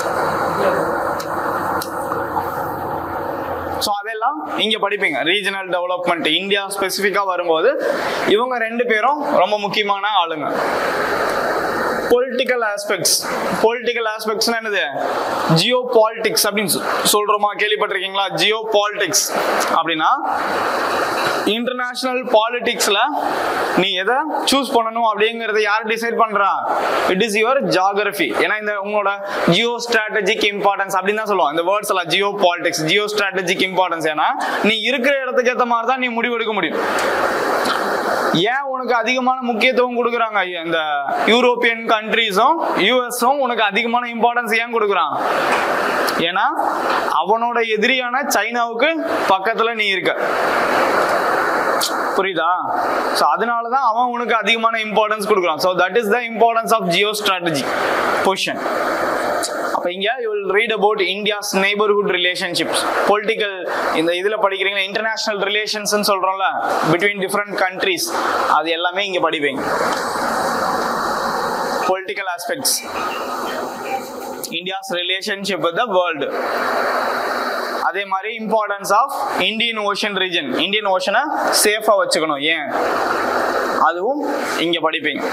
ஸோ அதெல்லாம் இங்க படிப்பீங்க ரீஜனல் டெவலப்மெண்ட் இந்தியா ஸ்பெசிஃபிக்கா வரும்போது இவங்க ரெண்டு பேரும் ரொம்ப முக்கியமான ஆளுங்க பொலிட்டிக்கல் ஆஸ்பெக்ட்ஸ் பொலிட்டிக்கல் ஆஸ்பெக்ட்ஸ் என்னது ஜியோ பாலிடிக்ஸ் அப்படின்னு சொ- சொல்றோமா கேள்விப்பட்டிருக்கீங்களா ஜியோ பாலிடிக்ஸ் அப்படின்னா இன்டர்நேஷனல் பாலிடிக்ஸ்ல நீ எதை சூஸ் பண்ணணும் அப்படிங்கறத யார் டிசைட் பண்றா இட் இஸ் யுவர் ஜியோகிராஃபி ஏன்னா இந்த உங்களோட ஜியோ ஸ்ட்ராட்டஜிக் இம்பார்ட்டன்ஸ் அப்படின்னு தான் சொல்லுவோம் இந்த வேர்ட்ஸ் எல்லாம் geopolitics geostrategic importance ஏன்னா நீ இருக்கிற இடத்துக்கு ஏற்ற மாதிரி தான் நீ முடிவெடுக்க முடியும் ஏன் உனக்கு அதிகமான முக்கியத்துவம் கொடுக்குறாங்க இந்த யூரோப்பியன் கண்ட்ரீஸும் யூஎஸும் உனக்கு அதிகமான இம்பார்ட்டன்ஸ் ஏன் கொடுக்குறான் ஏன்னா அவனோட எதிரியான சைனாவுக்கு பக்கத்துல நீ இருக்க புரியுதா ஸோ அதனால தான் அவன் உனக்கு அதிகமான இம்பார்ட்டன்ஸ் கொடுக்குறான் so that is the importance of geo strategy position அப்ப இங்க you will read about India's neighbourhood relationships political இந்த இதுல படிக்கிறீங்களா இன்டர்நேஷனல் ரிலேஷன்ஸ் சொல்றோம்ல பிட்வீன் டிஃப்ரெண்ட் கண்ட்ரீஸ் அது எல்லாமே இங்க படிப்பீங்க political aspects India's relationship with the world அதே மாதிரி importance of Indian ocean region Indian ஓஷனை சேஃபா வச்சுக்கணும் ஏன் அதுவும் இங்க படிப்பீங்க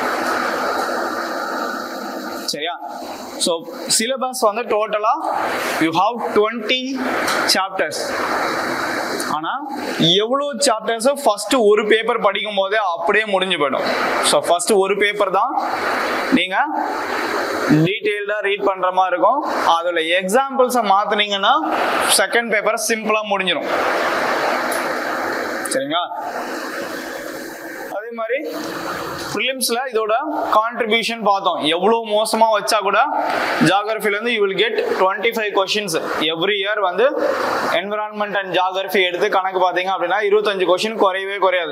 சரியா ஸோ சிலபஸ் வந்து டோட்டலா யூ ஹாவ் டுவெண்ட்டி சாப்டர்ஸ் ஆனா எவ்வளோ சாப்டர்ஸ் ஃபர்ஸ்ட் ஒரு பேப்பர் படிக்கும் போதே அப்படியே முடிஞ்சு போயிடும் ஸோ ஃபர்ஸ்ட் ஒரு பேப்பர் தான் நீங்க டீட்டெயில்டா ரீட் பண்ற மாதிரி இருக்கும் அதுல எக்ஸாம்பிள்ஸை மாத்துனீங்கன்னா செகண்ட் பேப்பர் சிம்பிளா முடிஞ்சிடும் சரிங்களா அதே மாதிரி ப்ரிலிம்ஸ்ல இதோட கான்ட்ரிபியூஷன் பார்த்தோம் எவ்வளவு மோசமா வச்சா கூட ஜாகிரபில இருந்து you will get twenty five questions every year வந்து என்விரான்மெண்ட் அண்ட் ஜாகிரபி எடுத்து கணக்கு பார்த்தீங்க அப்படின்னா இருபத்தஞ்சு கொஸ்டின் குறையவே குறையாது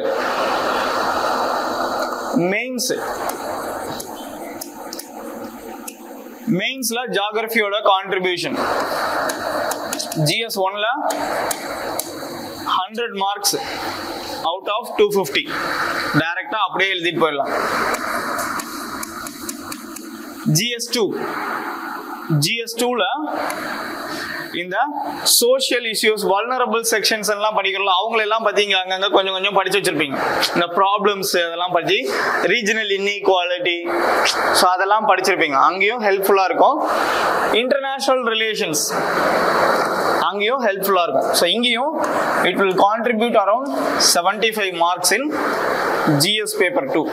மெயின்ஸ் மெயின்ஸ்ல ஜாகிரபியோட கான்ட்ரிபியூஷன் ஜிஎஸ் ஒன்ல hundred marks out of two fifty டைரக்டா அப்படியே எழுதிட்டு போயிடலாம் ஜிஎஸ் டூ ஜிஎஸ் டூல இந்த சோஷியல் இஷ்யூஸ் வல்னரபிள் செக்ஷன்ஸ் எல்லாம் படிக்கிறோம் அவங்கள எல்லாம் பார்த்தீங்க அங்கங்க கொஞ்சம் கொஞ்சம் படிச்சு வச்சிருப்பீங்க இந்த ப்ராப்ளம்ஸ் அதெல்லாம் படிச்சு ரீஜனல் இன்இக்வாலிட்டி ஸோ அதெல்லாம் படிச்சிருப்பீங்க அங்கேயும் ஹெல்ப்ஃபுல்லாக இருக்கும் இன்டர்நேஷனல் ரிலேஷன்ஸ் அங்கேயும் ஹெல்ப்ஃபுல்லாக இருக்கும் ஸோ இங்கேயும் it will contribute around seventy five marks in GS paper two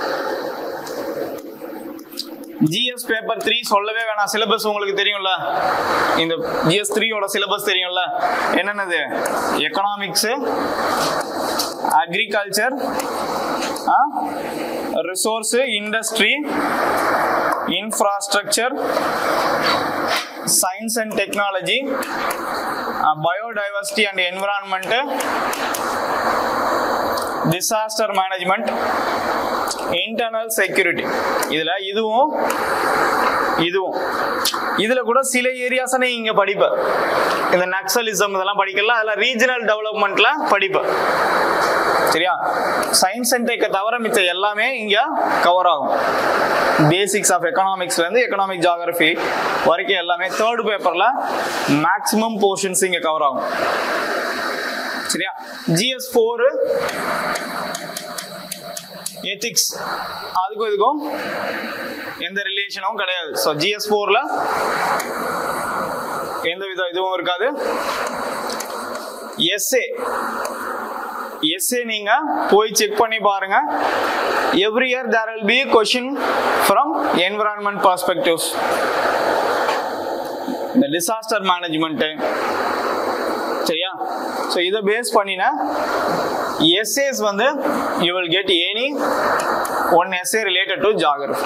GS paper three சொல்லவே வேணாம் சிலபஸ் உங்களுக்கு தெரியும்ல இந்த ஜிஎஸ் த்ரீயோட சிலபஸ் தெரியும்ல என்னென்னது economics agriculture resource industry infrastructure science and technology biodiversity and environment disaster management internal security இதுல இதுவும் இதுவும் இதுல கூட சில ஏரியாஸ் இங்க படிப்ப இந்த நக்சலிசம் இதெல்லாம் படிக்கல அதுல ரீஜனல் டெவலப்மெண்ட்ல படிப்ப சரியா சயின்ஸ் அண்ட் டெக்கை தவிர மிச்ச எல்லாமே இங்க கவர் ஆகும் பேசிக்ஸ் ஆஃப் எக்கனாமிக்ஸ்ல இருந்து எக்கனாமிக் ஜாகிரபி வரைக்கும் எல்லாமே தேர்ட் பேப்பர்ல மேக்ஸிமம் போர்ஷன்ஸ் இங்க கவர் ஆகும் சரியா ஜிஎஸ் ஃபோர் எத்திக்ஸ் அதுக்கும் இதுக்கும் எந்த ரிலேஷனும் கிடையாது ஸோ ஜிஎஸ் ஃபோர்ல எந்த வித இதுவும் இருக்காது எஸ்ஏ எஸ்ஏ நீங்க போய் செக் பண்ணி பாருங்க every year there will be question from environment perspectives இந்த டிசாஸ்டர் மேனேஜ்மெண்ட்டு சரியா ஸோ இதை பேஸ் பண்ணின எஸ்ஏஸ் வந்து you will get any one essay related to geography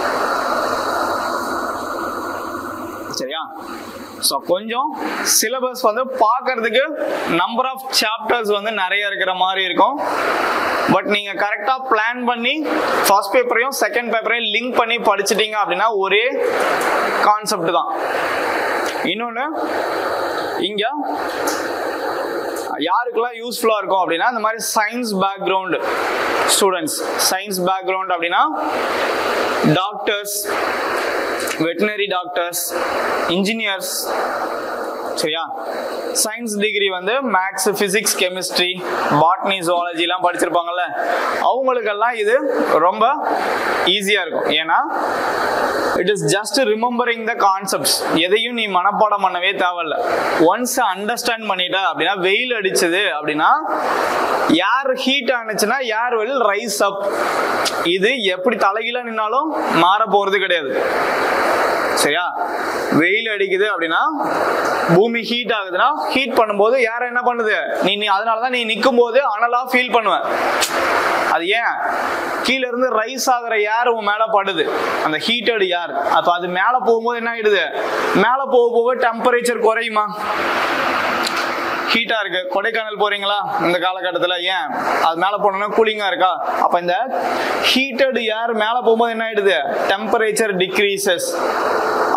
சரியா ஸோ கொஞ்சம் சிலபஸ் வந்து பார்க்கறதுக்கு நம்பர் ஆஃப் சாப்டர்ஸ் வந்து நிறைய இருக்கிற மாதிரி இருக்கும் பட் நீங்க கரெக்டா பிளான் பண்ணி ஃபர்ஸ்ட் பேப்பரையும் செகண்ட் பேப்பரையும் லிங்க் பண்ணி படிச்சிட்டீங்க அப்படின்னா ஒரே கான்செப்ட் தான் இன்னொன்று இங்க யாருக்கெல்லாம் யூஸ்ஃபுல்லாக இருக்கும் அப்படின்னா இந்த மாதிரி science background students science background அப்படின்னா டாக்டர்ஸ் வெட்டினரி டாக்டர்ஸ் இன்ஜினியர்ஸ் சரியா சயின்ஸ் டிகிரி வந்து maths physics chemistry botany zoology எல்லாம் படிச்சிருப்பாங்கல்ல அவங்களுக்கெல்லாம் இது ரொம்ப ஈஸியா இருக்கும் ஏன்னா it is just remembering the concepts எதையும் நீ மனப்பாடம் பண்ணவே தேவையில்ல ஒன்ஸ் அண்டர்ஸ்டாண்ட் பண்ணிட்ட அப்படின்னா வெயில் அடிச்சது அப்படின்னா யார் ஹீட் ஆனிச்சுன்னா யார் வில் ரைஸ் அப் இது எப்படி தலைகீழ நின்னாலும் மாற போறது கிடையாது சரியா வெயில் அடிக்குது அப்படின்னா பூமி ஹீட் ஆகுதுன்னா ஹீட் பண்ணும்போது யார என்ன பண்ணுது நீ நீ அதனாலதான் நீ நிற்கும் போது அனலா ஃபீல் பண்ணுவ அது ஏன் கீழ இருந்து ரைஸ் ஆகுற ஏர் உன் மேல படுது அந்த ஹீட்டட் ஏர் அப்ப அது மேல போகும்போது என்ன ஆயிடுது மேல போக போக டெம்பரேச்சர் குறையுமா ஹீட்டா இருக்கு கொடைக்கானல் போறீங்களா இந்த காலகட்டத்தில் ஏன் அது மேல போனோம்னா கூலிங்கா இருக்கா அப்ப இந்த ஹீட்டட் ஏர் மேல போகும்போது என்ன ஆயிடுது டெம்பரேச்சர் டிக்ரீசஸ் அப்ப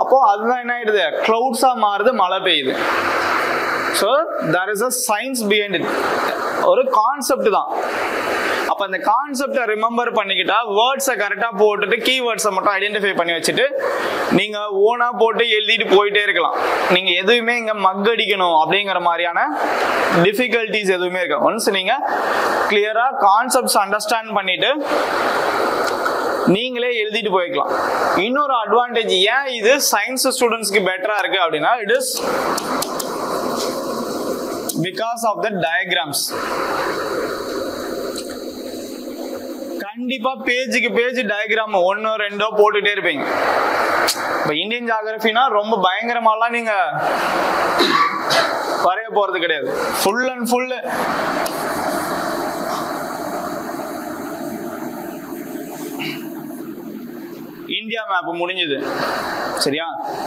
அப்போ அதுதான் என்ன ஆயிடுது கிளவுட்ஸா மாறுது மழை பெய்யுது so there is a science behind it ஒரு கான்செப்ட் தான் அப்போ அந்த கான்செப்டை ரிமெம்பர் பண்ணிக்கிட்டா வேர்ட்ஸை கரெக்டாக போட்டுட்டு கீவேர்ட்ஸை மட்டும் ஐடென்டிஃபை பண்ணி வச்சுட்டு நீங்கள் ஓனாக போட்டு எழுதிட்டு போயிட்டே இருக்கலாம் நீங்கள் எதுவுமே இங்கே மக்கடிக்கணும் அப்படிங்கிற மாதிரியான டிஃபிகல்ட்டிஸ் எதுவுமே இருக்கு ஒன்ஸ் நீங்கள் கிளியராக கான்செப்ட்ஸ் அண்டர்ஸ்டாண்ட் பண்ணிட்டு நீங்களே எழுதிட்டு போய்க்கலாம் இன்னொரு அட்வான்டேஜ் ஏன் இது சயின்ஸ் ஸ்டூடெண்ட்ஸ்க்கு பெட்டரா இருக்கு அப்படின்னா it is because of the diagrams கண்டிப்பா பேஜுக்கு பேஜ் டயக்ராம் ஒன்னோ ரெண்டோ போட்டுட்டே இருப்பீங்க இப்போ இந்தியன் ஜாகிரபினா ரொம்ப பயங்கரமாலாம் நீங்க வரைய போறது கிடையாது full and full India map முடிஞ்சது சரியா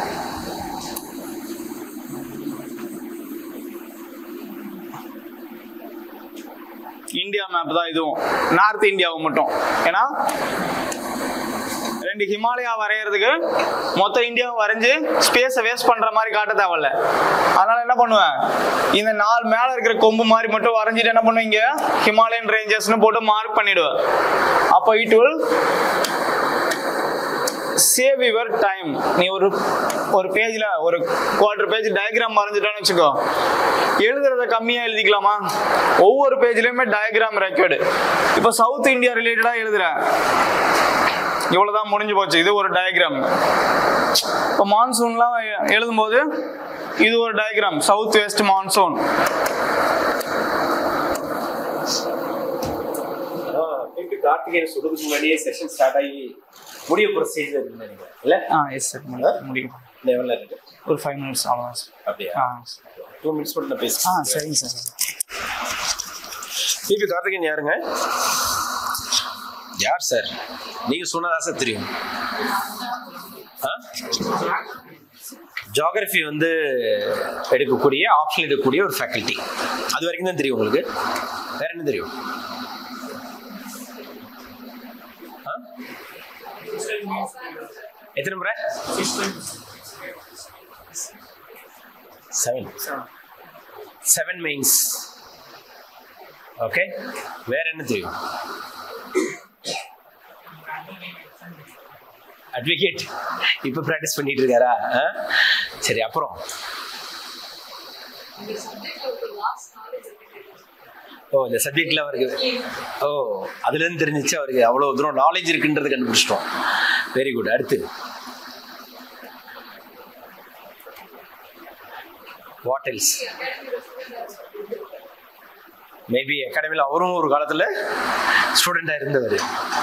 இந்தியா மேப் தான் இதுவும் நார்த் இந்தியாவை மட்டும் ஏன்னா ரெண்டு ஹிமாலயா வரையறதுக்கு மொத்த இந்தியாவை வரைஞ்சு ஸ்பேஸை வேஸ்ட் பண்ற மாதிரி காட்ட தேவையில்ல அதனால என்ன பண்ணுவேன் இந்த நாலு மேல இருக்கிற கொம்பு மாதிரி மட்டும் வரைஞ்சிட்டு என்ன பண்ணுவீங்க ஹிமாலயன் ரேஞ்சஸ்னு போட்டு மார்க் பண்ணிடுவேன் அப்போ it will save your time நீ ஒரு ஒரு பேஜ்ல ஒரு குவார்டர் பேஜ் டயக்ராம் வரைஞ்சிட்டோன்னு வச்சுக்கோ எழுதுறத கம்மியா எழுதிக்கலாமா ஒவ்வொரு பேஜ்லயுமே டயக்ராம் ரெக்கார்டு இப்போ சவுத் இந்தியா ரிலேட்டடா எழுதுறேன் இவ்வளவுதான் முடிஞ்சு போச்சு இது ஒரு டயக்ராம் இப்போ மான்சூன்லாம் எழுதும்போது இது ஒரு டயக்ராம் சவுத் வெஸ்ட் மான்சூன் திருப்பி கார்த்திகேயன் சொல்றதுக்கு முன்னாடியே செஷன் ஸ்டார்ட் ஆகி முடிய ப்ரொசீஜர் இருக்குன்னு நினைக்கிறேன் இல்ல ஆ எஸ் சார் முடியும் லெவல்ல இருக்கு ஒரு ஃபைவ் மினிட்ஸ் அவ்வளோதான் சார் அப்படியா ஆ டூ மினிட்ஸ் மட்டும் நான் ஆ பேசுறேன் சரிங்க சார் திருப்பி கார்த்திகேயன் யாருங்க யார் சார் நீங்க சொன்னதா சார் தெரியும் ஜியாகிரபி வந்து எடுக்கக்கூடிய ஆப்ஷன் எடுக்கக்கூடிய ஒரு ஃபேக்கல்ட்டி அது வரைக்கும் தான் தெரியும் உங்களுக்கு வேற என்ன தெரியும் ஆ? எத்தனை முறை செவன் செவன் மெயின்ஸ் ஓகே வேற என்ன தெரியும் அட்வொகேட் இப்போ ப்ராக்டிஸ் பண்ணிட்டு இருக்காரா ஆ? சரி அப்புறம் ஓ இந்த சப்ஜெக்ட்ல அவருக்கு ஓ அதுல இருந்து தெரிஞ்சிச்சு அவருக்கு அவ்வளவு தூரம் நாலேஜ் இருக்குன்றது கண்டுபிடிச்சிட்டோம் வெரி குட் அடுத்து வாட் எல்ஸ் மேபி அகாடமியில் அவரும் ஒரு காலத்தில் ஸ்டூடெண்டாக இருந்தவர்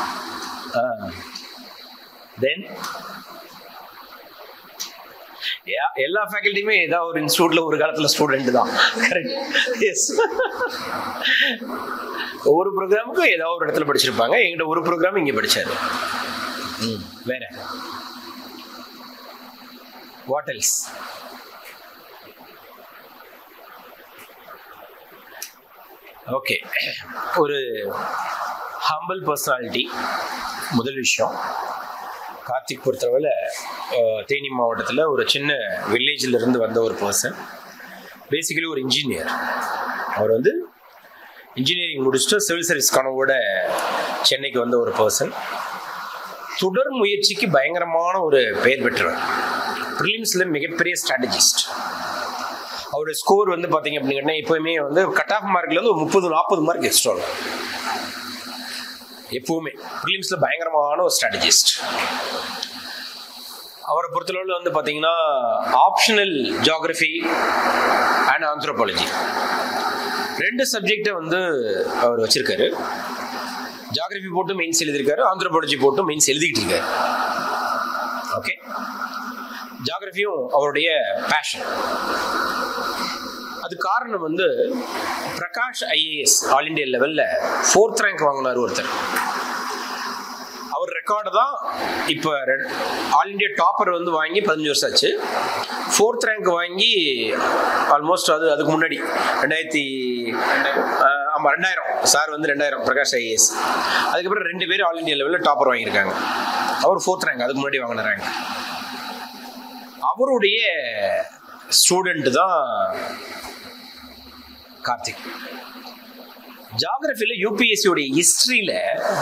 தென் எல்லா ஃபேக்கல்ட்டியுமே ஏதாவது ஒரு இன்ஸ்டியூட்ல ஒரு காலத்துல ஸ்டூடெண்ட் தான் கரெக்ட் எஸ் ஒவ்வொரு ப்ரோக்ராமுக்கும் ஏதாவது ஒரு இடத்துல படிச்சிருப்பாங்க எங்கிட்ட ஒரு ப்ரோக்ராம் இங்கே படிச்சாரு ம் வேற வாட் எல்ஸ் ஓகே ஒரு ஹம்பிள் பர்சனாலிட்டி முதல் விஷயம் கார்த்திக் பொறுத்தளவில் அஹ், தேனி மாவட்டத்தில் ஒரு சின்ன வில்லேஜில் இருந்து வந்த ஒரு பர்சன் பேசிக்கலி ஒரு இன்ஜினியர் அவர் வந்து இன்ஜினியரிங் முடிச்சுட்டு சிவில் சர்வீஸ் கனவோட சென்னைக்கு வந்த ஒரு பர்சன் தொடர் முயற்சிக்கு பயங்கரமான ஒரு பெயர் பெற்றவர் ப்ரிலிம்ஸில் மிகப்பெரிய ஸ்ட்ராட்டஜிஸ்ட் அவருடைய ஸ்கோர் வந்து பார்த்தீங்க அப்படின்னா எப்பவுமே வந்து கட் ஆஃப் மார்க்ல வந்து ஒரு முப்பது நாற்பது மார்க் எக்ஸ்ட்ரா இருக்கும் எப்பவுமே ப்ரிலிம்ஸில் பயங்கரமான ஒரு ஸ்ட்ராட்டஜிஸ்ட் அவரை பொறுத்தளவில் வந்து பார்த்தீங்கன்னா ஆப்ஷனல் ஜியாகிரஃபி அண்ட் ஆந்த்ரோபாலஜி ரெண்டு சப்ஜெக்டை வந்து அவர் வச்சிருக்காரு ஜியாகிரஃபி போட்டு மெயின்ஸ் எழுதியிருக்காரு ஆந்த்ரோபாலஜி போட்டு மெயின்ஸ் எழுதிக்கிட்டு இருக்காரு ஓகே ஜியாகிரஃபியும் அவருடைய பேஷன் அது காரணம் வந்து பிரகாஷ் ஐஏஎஸ் ஆல் இண்டியா லெவல்ல ஃபோர்த் ரேங்க் வாங்கினார் ஒருத்தர் அவர் ரெக்கார்டு தான் இப்போ ஆல் இண்டியா டாப்பர் வந்து வாங்கி பதினஞ்சு வருஷம் ஆச்சு ஃபோர்த் ரேங்க் வாங்கி ஆல்மோஸ்ட் அது அதுக்கு முன்னாடி ரெண்டாயிரத்தி ஆஹ், ஆமா ரெண்டாயிரம் சார் வந்து ரெண்டாயிரம் பிரகாஷ் ஐஏஎஸ் அதுக்கப்புறம் ரெண்டு பேரும் ஆல் இண்டியா லெவலில் டாப்பர் வாங்கியிருக்காங்க அவர் ஃபோர்த் ரேங்க் அதுக்கு முன்னாடி வாங்கின ரேங்க் அவருடைய ஸ்டூடெண்ட் தான் கார்த்திக் ஜாகிரபியில் யூபிஎஸ்சியோடைய ஹிஸ்ட்ரியில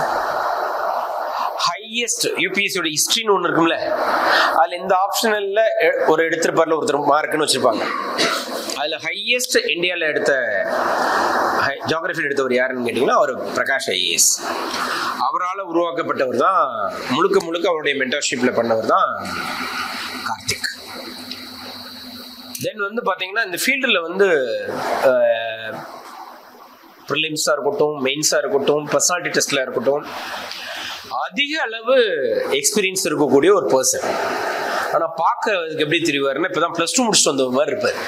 ஹையஸ்ட் யூபிஎஸ்சியோட ஹிஸ்ட்ரின்னு ஒன்று இருக்கும்ல அதில் இந்த ஆப்ஷனல்ல ஒரு எடுத்திருப்பார்ல ஒருத்தர் மார்க்குன்னு வச்சிருப்பாங்க அதில் ஹையஸ்ட் இந்தியாவில் எடுத்த ஜாகிரபியில் எடுத்தவர் யாருன்னு கேட்டிங்கன்னா அவர் பிரகாஷ் ஐஏஎஸ் அவரால் உருவாக்கப்பட்டவர் தான் முழுக்க முழுக்க அவருடைய மென்டர்ஷிப்பில் பண்ணவர் தான் கார்த்திக் தென் வந்து பார்த்தீங்கன்னா இந்த ஃபீல்டில் வந்து ப்ரிலிம்ஸாக இருக்கட்டும் மெயின்ஸாக இருக்கட்டும் பர்சனாலிட்டி டெஸ்ட்டில் இருக்கட்டும் அதிக அளவு எக்ஸ்பீரியன்ஸ் இருக்கக்கூடிய ஒரு பர்சன் ஆனால் பார்க்கறதுக்கு எப்படி தெரிவாருன்னா இப்போ தான் ப்ளஸ் டூ முடிச்சுட்டு வந்த மாதிரி இருப்பார்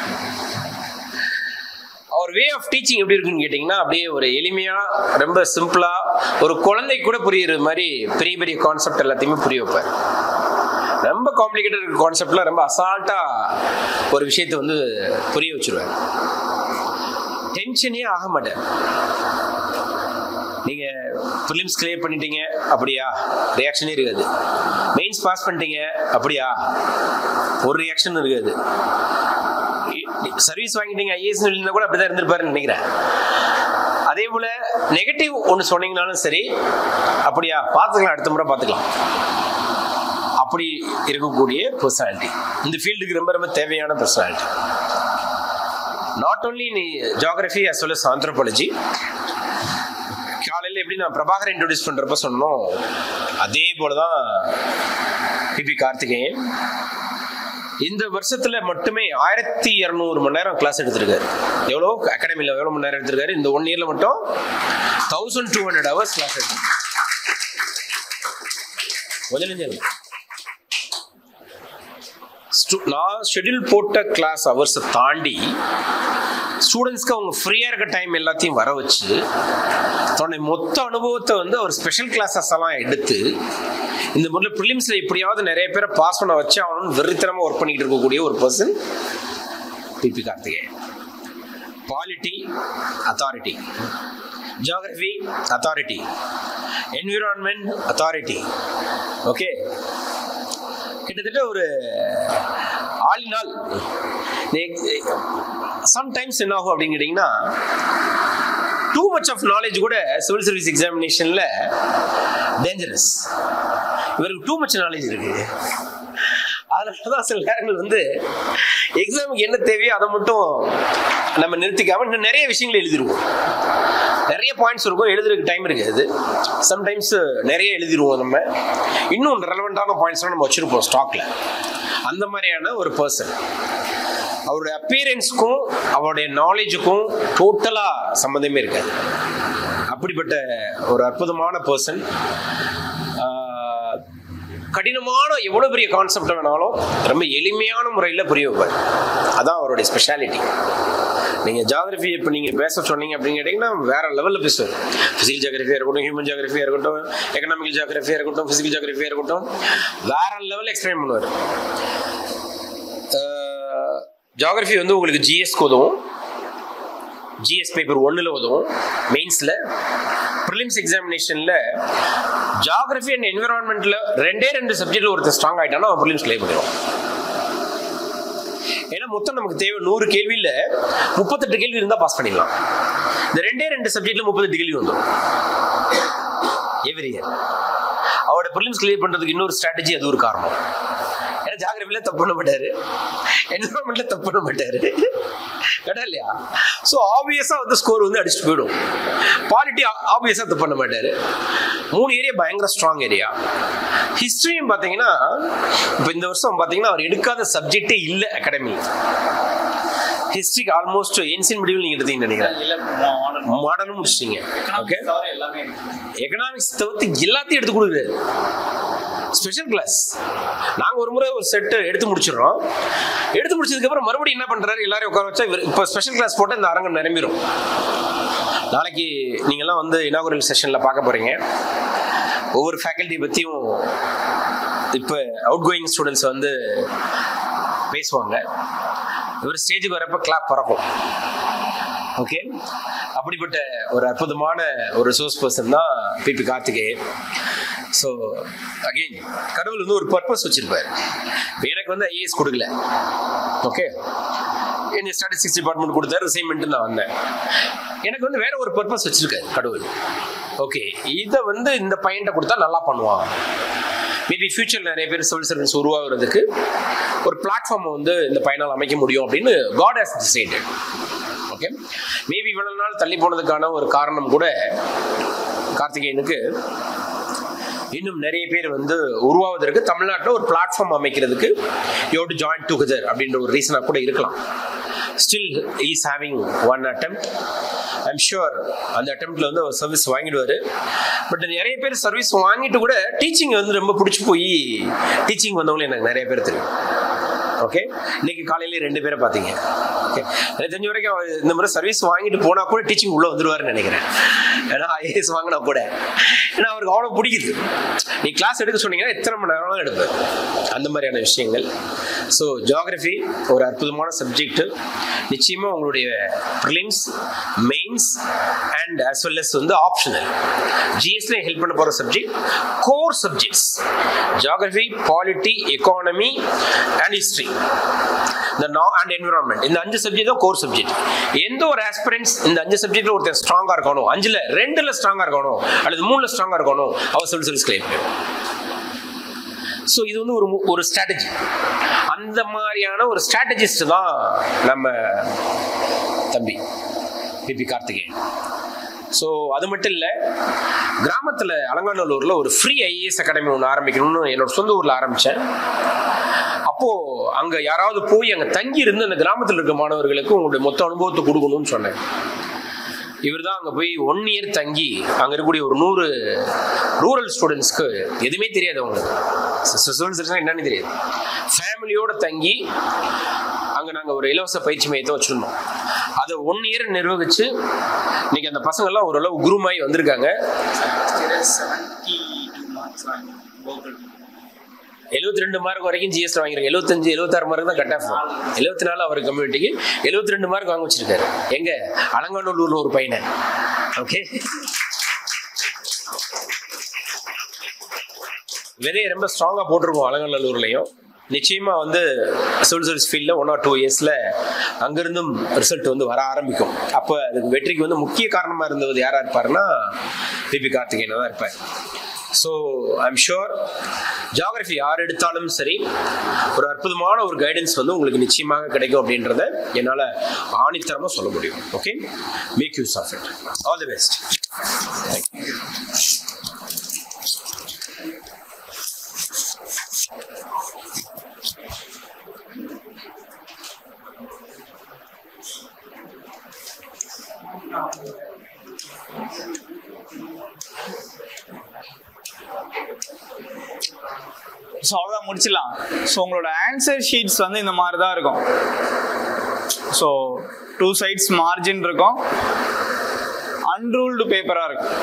அவர் வே ஆஃப் டீச்சிங் எப்படி இருக்குன்னு கேட்டிங்கன்னா அப்படியே ஒரு எளிமையாக ரொம்ப சிம்பிளாக ஒரு குழந்தை கூட புரியுற மாதிரி பெரிய பெரிய கான்செப்ட் எல்லாத்தையுமே புரிய வைப்பார் ரொம்ப காம்ப்ளிகேட்டட் கான்செப்ட்லாம் ரொம்ப அசால்ட்டாக ஒரு விஷயத்தை வந்து புரிய வச்சிருவார் டென்ஷனே ஆக மாட்டார் நீங்க ப்ரிலிம்ஸ் கிளியர் பண்ணிட்டீங்க அப்படியா ரியாக்ஷனே இருக்காது மெயின்ஸ் பாஸ் பண்ணிட்டீங்க அப்படியா ஒரு ரியாக்ஷன் இருக்காது சர்வீஸ் வாங்கிட்டீங்க ஐஏஎஸ் இருந்தா கூட அப்படிதான் இருந்திருப்பாருன்னு நினைக்கிறேன் அதே போல நெகட்டிவ் ஒன்று சொன்னீங்கனாலும் சரி அப்படியா பார்த்துக்கலாம் அடுத்த முறை பார்த்துக்கலாம் அப்படி இருக்கக்கூடிய பர்சனாலிட்டி இந்த ஃபீல்டுக்கு ரொம்ப ரொம்ப தேவையான பர்சனாலிட்டி நாட் ஓன்லி நீ geography as well as anthropology காலையில் எப்படி நான் பிரபாகர் இன்ட்ரோடியூஸ் பண்ணுறப்ப சொன்னோம் அதே போல தான் பிபி கார்த்திகேயன் இந்த வருஷத்துல மட்டுமே ஆயிரத்தி இரநூறு மணி நேரம் கிளாஸ் எடுத்திருக்காரு எவ்வளோ அகாடமியில் எவ்வளோ மணி நேரம் எடுத்திருக்காரு இந்த ஒன் இயர்ல மட்டும் thousand two hundred hours class எடுத்திருக்காரு முதலிஞ்சல் நான் ஷெட்யூல் போட்ட கிளாஸ் ஹவர்ஸை தாண்டி ஸ்டூடெண்ட்ஸ்க்கு அவங்க ஃப்ரீயாக இருக்க டைம் எல்லாத்தையும் வர வச்சு தன்னுடைய மொத்த அனுபவத்தை வந்து அவர் ஸ்பெஷல் கிளாஸஸ் எல்லாம் எடுத்து இந்த முறையில் ப்ரிலிம்ஸில் எப்படியாவது நிறைய பேரை பாஸ் பண்ண வச்சு அவனும் வெறித்தனமாக ஒர்க் பண்ணிக்கிட்டு இருக்கக்கூடிய ஒரு person P P Karthikeyan polity authority geography authority environment authority okay கிட்டத்தட்ட ஒரு ஆளினால் சம்டைம்ஸ் என்ன ஆகும் அப்படின்னு கேட்டிங்கன்னா டூ மச் ஆஃப் நாலேஜ் கூட சிவில் சர்வீஸ் எக்ஸாமினேஷனில் டேஞ்சரஸ் இவருக்கு டூ மச் நாலேஜ் இருக்கு அதனால தான் சில நேரங்கள் வந்து எக்ஸாமுக்கு என்ன தேவையோ அதை மட்டும் நம்ம நிறுத்திக்காம இன்னும் நிறைய விஷயங்கள் எழுதிருவோம் நிறைய பாயிண்ட்ஸ் இருக்கும் எழுதுறதுக்கு டைம் இருக்காது சம்டைம்ஸ் நிறைய எழுதிருவோம் நம்ம இன்னும் ரெலவெண்ட்டான பாயிண்ட்ஸ்லாம் நம்ம வச்சிருப்போம் ஸ்டாக்ல அந்த மாதிரியான ஒரு பர்சன் அவருடைய அப்பியரன்ஸ்க்கும் அவருடைய நாலேஜுக்கும் டோட்டலாக சம்மந்தமே இருக்காது அப்படிப்பட்ட ஒரு அற்புதமான பர்சன் கடினமான எவ்வளோ பெரிய கான்செப்ட் வேணாலும் ரொம்ப எளிமையான முறையில் புரிய வைப்பார் அதான் அவருடைய ஸ்பெஷாலிட்டி நீங்கள் ஜாகிரபி இப்போ நீங்கள் பேச சொன்னீங்க அப்படின்னு கேட்டிங்கன்னா வேற லெவலில் பேசுவார் ஃபிசிக்கல் ஜாகிரபியாக இருக்கட்டும் ஹியூமன் ஜாகிரபியாக இருக்கட்டும் எக்கனாமிக்கல் ஜாகிரபியாக இருக்கட்டும் ஃபிசிக்கல் ஜாகிரபியாக இருக்கட்டும் வேற லெவலில் எக்ஸ்பிளைன் பண்ணுவார் ஜாகிரபி வந்து உங்களுக்கு ஜிஎஸ்க்கு உதவும் ஜிஎஸ் பேப்பர் ஒன்றில் உதவும் மெயின்ஸில் ப்ரிலிம்ஸ் எக்ஸாமினேஷனில் ஜாகிரபி அண்ட் என்விரான்மெண்ட்டில் ரெண்டே ரெண்டு சப்ஜெக்டில் ஒருத்தர் ஸ்ட்ராங் ஆகிட்டானா அவன் ப்ரிலிம்ஸ் கிளியர் பண்ணிடும் ஏன்னா மொத்தம் நமக்கு தேவை நூறு கேள்வியில் முப்பத்தெட்டு கேள்வி இருந்தால் பாஸ் பண்ணிடலாம் இந்த ரெண்டே ரெண்டு சப்ஜெக்டில் முப்பத்தெட்டு கேள்வி வந்துடும் எவ்ரி இயர் அவரோட ப்ரிலிம்ஸ் கிளியர் பண்ணுறதுக்கு இன்னொரு ஸ்ட்ராட்டஜி அது ஒரு காரணம் ஏன்னா ஜாகிரபியில் தப்பு பண்ண மாட்டாரு என்விரான்மெண்ட்ல தப்பு பண்ண மாட்டாரு கடா இல்லையா ஸோ ஆப்வியஸா வந்து ஸ்கோர் வந்து அடிச்சுட்டு போயிடும் பாலிட்டி ஆப்வியஸா தப்பு பண்ண மாட்டாரு மூணு ஏரியா பயங்கர ஸ்ட்ராங் ஏரியா ஹிஸ்டரியும் பார்த்தீங்கன்னா இப்போ இந்த வருஷம் பார்த்தீங்கன்னா அவர் எடுக்காத சப்ஜெக்டே இல்லை அகாடமி ஹிஸ்ட்ரிக்கு ஆல்மோஸ்ட் ஏன்சியன் முடிவில் நீங்க எடுத்தீங்கன்னு நினைக்கிறேன் இல்ல மாடல் மாடலும் முடிச்சிட்டீங்க ஓகே தவிர எல்லாமே இருக்கு. எக்கனாமிக்ஸ் தவிர்த்து எல்லாத்தையும் எடுத்து கொடுக்குறாரு ஸ்பெஷல் கிளாஸ் நாங்க ஒரு முறை ஒரு செட்டு எடுத்து முடிச்சிடுறோம் எடுத்து முடிச்சதுக்கு அப்புறம் மறுபடியும் என்ன பண்றாரு எல்லாரையும் உட்கார வச்சா இவர் இப்போ ஸ்பெஷல் கிளாஸ் போட்டால் இந்த அரங்கம் நிரம்பிடும் நாளைக்கு நீங்கெல்லாம் வந்து இனாகுரல் செஷன்ல பார்க்க போறீங்க ஒவ்வொரு ஃபேக்கல்ட்டி பத்தியும் இப்போ அவுட் கோயிங் ஸ்டூடெண்ட்ஸ் வந்து பேசுவாங்க இவர் ஸ்டேஜுக்கு வரப்ப கிளாப் பறக்கும் ஓகே அப்படிப்பட்ட ஒரு அற்புதமான ஒரு ரிசோர்ஸ் பர்சன் தான் பிபி கார்த்திகேயன் ஸோ அகெயின் கடவுள் வந்து ஒரு பர்பஸ் வச்சிருப்பாரு இப்ப எனக்கு வந்து ஐஏஎஸ் கொடுக்கல ஓகே என்ன ஸ்டாட்டிஸ்டிக்ஸ் டிபார்ட்மெண்ட் கொடுத்தாரு அசைன்மெண்ட் நான் வந்தேன் எனக்கு வந்து வேற ஒரு பர்பஸ் வச்சிருக்காரு கடவுள் ஓகே இதை வந்து இந்த பையன்கிட்ட கொடுத்தா நல்லா பண்ணுவான் மேபி ஃபியூச்சர் நிறைய பேர் சிவில் சர்வீஸ் உருவாகிறதுக்கு ஒரு பிளாட்ஃபார்ம் வந்து இந்த பையனால் அமைக்க முடியும் அப்படின்னு god has decided okay maybe இவ்வளவு நாள் தள்ளி போனதுக்கான ஒரு காரணம் கூட கார்த்திகேயனுக்கு இன்னும் நிறைய பேர் வந்து உருவாவதற்கு தமிழ்நாட்டில் ஒரு பிளாட்ஃபார்ம் அமைக்கிறதுக்கு யூ டு ஜாயின் டுகெதர் அப்படின்ற ஒரு ரீசனாக கூட இருக்கலாம் still is having one attempt I'm sure அந்த அட்டம்ப்ட்ல வந்து அவர் சர்வீஸ் வாங்கிடுவாரு பட் நிறைய பேர் சர்வீஸ் வாங்கிட்டு கூட டீச்சிங் வந்து ரொம்ப பிடிச்சி போய் டீச்சிங் வந்தவங்களும் எனக்கு நிறைய பேர் தெரியும் ஓகே இன்னைக்கு காலையில ரெண்டு பேரை பார்த்தீங்க ஓகே எனக்கு தெரிஞ்ச வரைக்கும் அவர் இந்த மாதிரி சர்வீஸ் வாங்கிட்டு போனா கூட டீச்சிங் உள்ள வந்துருவாருன்னு நினைக்கிறேன் ஏன்னா ஐஏஎஸ் வாங்கினா கூட ஏன்னா அவருக்கு அவ்வளோ பிடிக்குது நீ கிளாஸ் எடுக்க சொன்னீங்கன்னா எத்தனை மணி நேரம் எடுப்பார் அந்த மாதிரியான விஷயங்கள் ஸோ ஜியாகிரஃபி ஒரு அற்புதமான சப்ஜெக்ட் நிச்சயமா உங்களுடைய prelims mains and as well as வந்து ஆப்ஷனல் ஜிஎஸ்ல ஹெல்ப் பண்ண போற subject core subjects geography polity economy and history இந்த நா அண்ட் என்விரான்மெண்ட் இந்த அஞ்சு சப்ஜெக்ட் தான் கோர் சப்ஜெக்ட் எந்த ஒரு ஆஸ்பிரன்ஸ் இந்த அஞ்சு சப்ஜெக்ட்ல ஒருத்தர் ஸ்ட்ராங்கா இருக்கணும் அஞ்சுல ரெண்டுல ஸ்ட்ராங்கா இருக்கணும் அல்லது மூணுல ஸ்ட்ராங்கா இருக்கணும் அவர் சொல்லி சொல்லி கிளைம் ஸோ இது வந்து ஒரு மு- ஒரு ஸ்ட்ராட்டஜி அந்த மாதிரியான ஒரு ஸ்ட்ராட்டஜிஸ்ட் தான் நம்ம தம்பி பிபி கார்த்திகேயன் ஸோ அது மட்டும் இல்லை கிராமத்தில் அலங்காநல்லூரில் ஒரு ஃப்ரீ ஐஏஎஸ் அகாடமி ஒன்று ஆரம்பிக்கணும்னு என்னோட சொந்த ஊரில் ஆரம்பித்தேன் அப்போ அங்க யாராவது போய் அங்க தங்கி இருந்து அந்த கிராமத்தில் இருக்க மாணவர்களுக்கு உங்களுடைய மொத்த அனுபவத்தை கொடுக்கணும்னு சொன்னேன் இவர் தான் அங்கே போய் ஒன் இயர் தங்கி அங்கே இருக்கக்கூடிய ஒரு நூறு ரூரல் ஸ்டூடெண்ட்ஸ்க்கு எதுவுமே தெரியாது அவங்களுக்கு ஸ்டூடெண்ட்ஸ் என்னன்னு தெரியாது ஃபேமிலியோட தங்கி அங்கே நாங்கள் ஒரு இலவச பயிற்சி மையத்தை வச்சுருந்தோம் அதை ஒன் இயர் நிர்வகிச்சு இன்னைக்கு அந்த பசங்கள்லாம் ஓரளவு குருமாய் வந்திருக்காங்க எழுபத்தி ரெண்டு மார்க் வரைக்கும் ஜிஎஸ்டி வாங்கிருக்காங்க எழுபத்தஞ்சு எழுபத்தாறு மார்க் தான் கட் ஆஃப் எழுபத்தி நாலு அவர் கம்யூனிட்டிக்கு எழுபத்தி ரெண்டு மார்க் வாங்க வச்சிருக்காரு எங்க அலங்காநல்லூர்ல ஒரு பையனை ஓகே விதையை ரொம்ப ஸ்ட்ராங்கா போட்டிருக்கோம் அலங்காநல்லூர்லயும் நிச்சயமா வந்து சிவில் சர்வீஸ் ஃபீல்டில் ஒன் ஆர் டூ இயர்ஸில் அங்கிருந்தும் ரிசல்ட் வந்து வர ஆரம்பிக்கும் அப்போ அதுக்கு வெற்றிக்கு வந்து முக்கிய காரணமாக இருந்தது யாராக இருப்பாருன்னா பிபி கார்த்திகேயன் தான் இருப்பார் ஸோ ஐம் ஷுர் ஜியாகிரஃபி யார் எடுத்தாலும் சரி ஒரு அற்புதமான ஒரு கைடன்ஸ் வந்து உங்களுக்கு நிச்சயமாக கிடைக்கும் அப்படின்றத என்னால் ஆணித்தரமாக சொல்ல முடியும் okay make use of it all the best so அவ்வளோதான் முடிச்சிடலாம் ஸோ உங்களோட ஆன்சர் ஷீட்ஸ் வந்து இந்த மாதிரி தான் இருக்கும் ஸோ டூ சைட்ஸ் மார்ஜின் இருக்கும் அன்ரூல்டு பேப்பராக இருக்கும்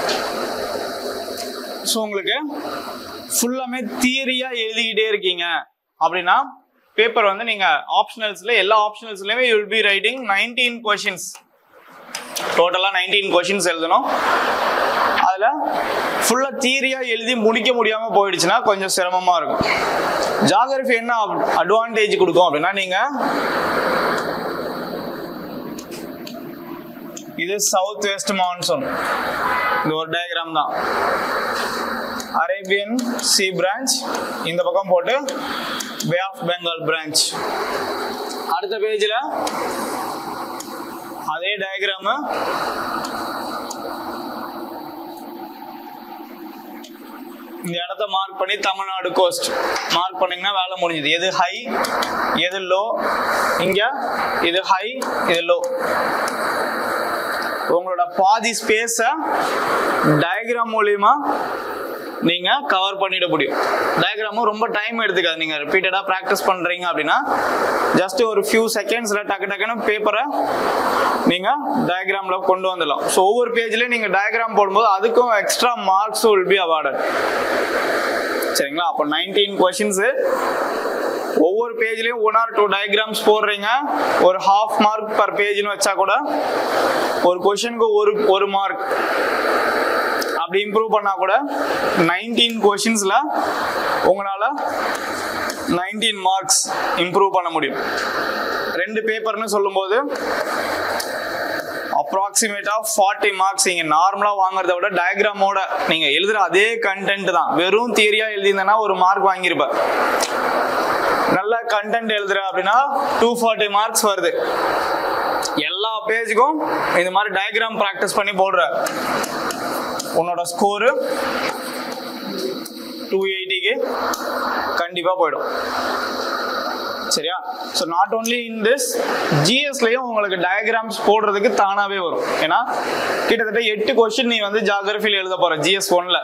ஸோ உங்களுக்கு ஃபுல்லாமே தியரியாக எழுதிக்கிட்டே இருக்கீங்க அப்படின்னா பேப்பர் வந்து நீங்கள் ஆப்ஷனல்ஸில் எல்லா ஆப்ஷனல்ஸ்லையுமே you will be writing nineteen questions டோட்டலாக நைன்டீன் கொஷின்ஸ் எழுதணும் அதில் ஃபுல்லாக தியரியாக எழுதி முடிக்க முடியாமல் போயிடுச்சுன்னா கொஞ்சம் சிரமமாக இருக்கும் ஜாகிரபி என்ன அட்வான்டேஜ் கொடுக்கும் அப்படின்னா நீங்கள் இது சவுத் வெஸ்ட் மான்சூன் இது ஒரு டயக்ராம் தான் அரேபியன் சி பிரான்ச் இந்த பக்கம் போட்டு பே ஆஃப் பெங்கால் பிரான்ச் அடுத்த பேஜில் அதே டயக்ராமு இந்த இடத்த மார்க் பண்ணி தமிழ்நாடு கோஸ்ட் மார்க் பண்ணீங்கன்னா வேலை முடிஞ்சது எது ஹை எது லோ இங்க இது ஹை இது லோ உங்களோட பாதி ஸ்பேஸ டயக்ராம் மூலியமா நீங்க கவர் பண்ணிட முடியும் டயக்ராமும் ரொம்ப டைம் எடுத்துக்காது நீங்க ரிப்பீட்டடா ப்ராக்டிஸ் பண்றீங்க அப்படின்னா ஜஸ்ட் ஒரு ஃபியூ செகண்ட்ஸ்ல டக்கு டக்குன்னு பேப்பரை நீங்க டயக்ராம்ல கொண்டு வந்துடலாம் ஸோ ஒவ்வொரு பேஜ்லயும் நீங்க டயக்ராம் போடும்போது அதுக்கும் extra marks will be awarded சரிங்களா அப்போ நைன்டீன் கொஷின்ஸ் ஒவ்வொரு பேஜ்லயும் ஒன் ஆர் டூ டயக்ராம்ஸ் போடுறீங்க ஒரு ஹாஃப் மார்க் பர் பேஜ்னு வச்சா கூட ஒரு கொஷனுக்கு ஒரு ஒரு மார்க் அப்படி இம்ப்ரூவ் பண்ணா கூட நைன்டீன் கொஷின்ஸ்ல உங்களால நைன்டீன் மார்க்ஸ் இம்ப்ரூவ் பண்ண முடியும் ரெண்டு பேப்பர்னு சொல்லும்போது அப்ராக்சிமேட்டா ஃபார்ட்டி மார்க்ஸ் நீங்க நார்மலா வாங்குறத விட டயக்ராமோட நீங்க எழுதுற அதே கண்டென்ட் தான் வெறும் தியரியா எழுதியிருந்தேன்னா ஒரு மார்க் வாங்கியிருப்ப நல்ல கண்டென்ட் எழுதுற அப்படின்னா டூ ஃபார்ட்டி மார்க்ஸ் வருது எல்லா பேஜுக்கும் இந்த மாதிரி டயக்ராம் ப்ராக்டிஸ் பண்ணி போடுற உன்னோட ஸ்கோரு டூ எயிட்டிக்கு கண்டிப்பா போயிடும் சரியா so not only in this ஜிஎஸ்லயும் உங்களுக்கு டயக்ராம்ஸ் போடுறதுக்கு தானாவே வரும் ஏன்னா கிட்டத்தட்ட எட்டு கொஸ்டின் நீ வந்து ஜாகிரபியில் எழுத போற ஜிஎஸ் ஒன்ல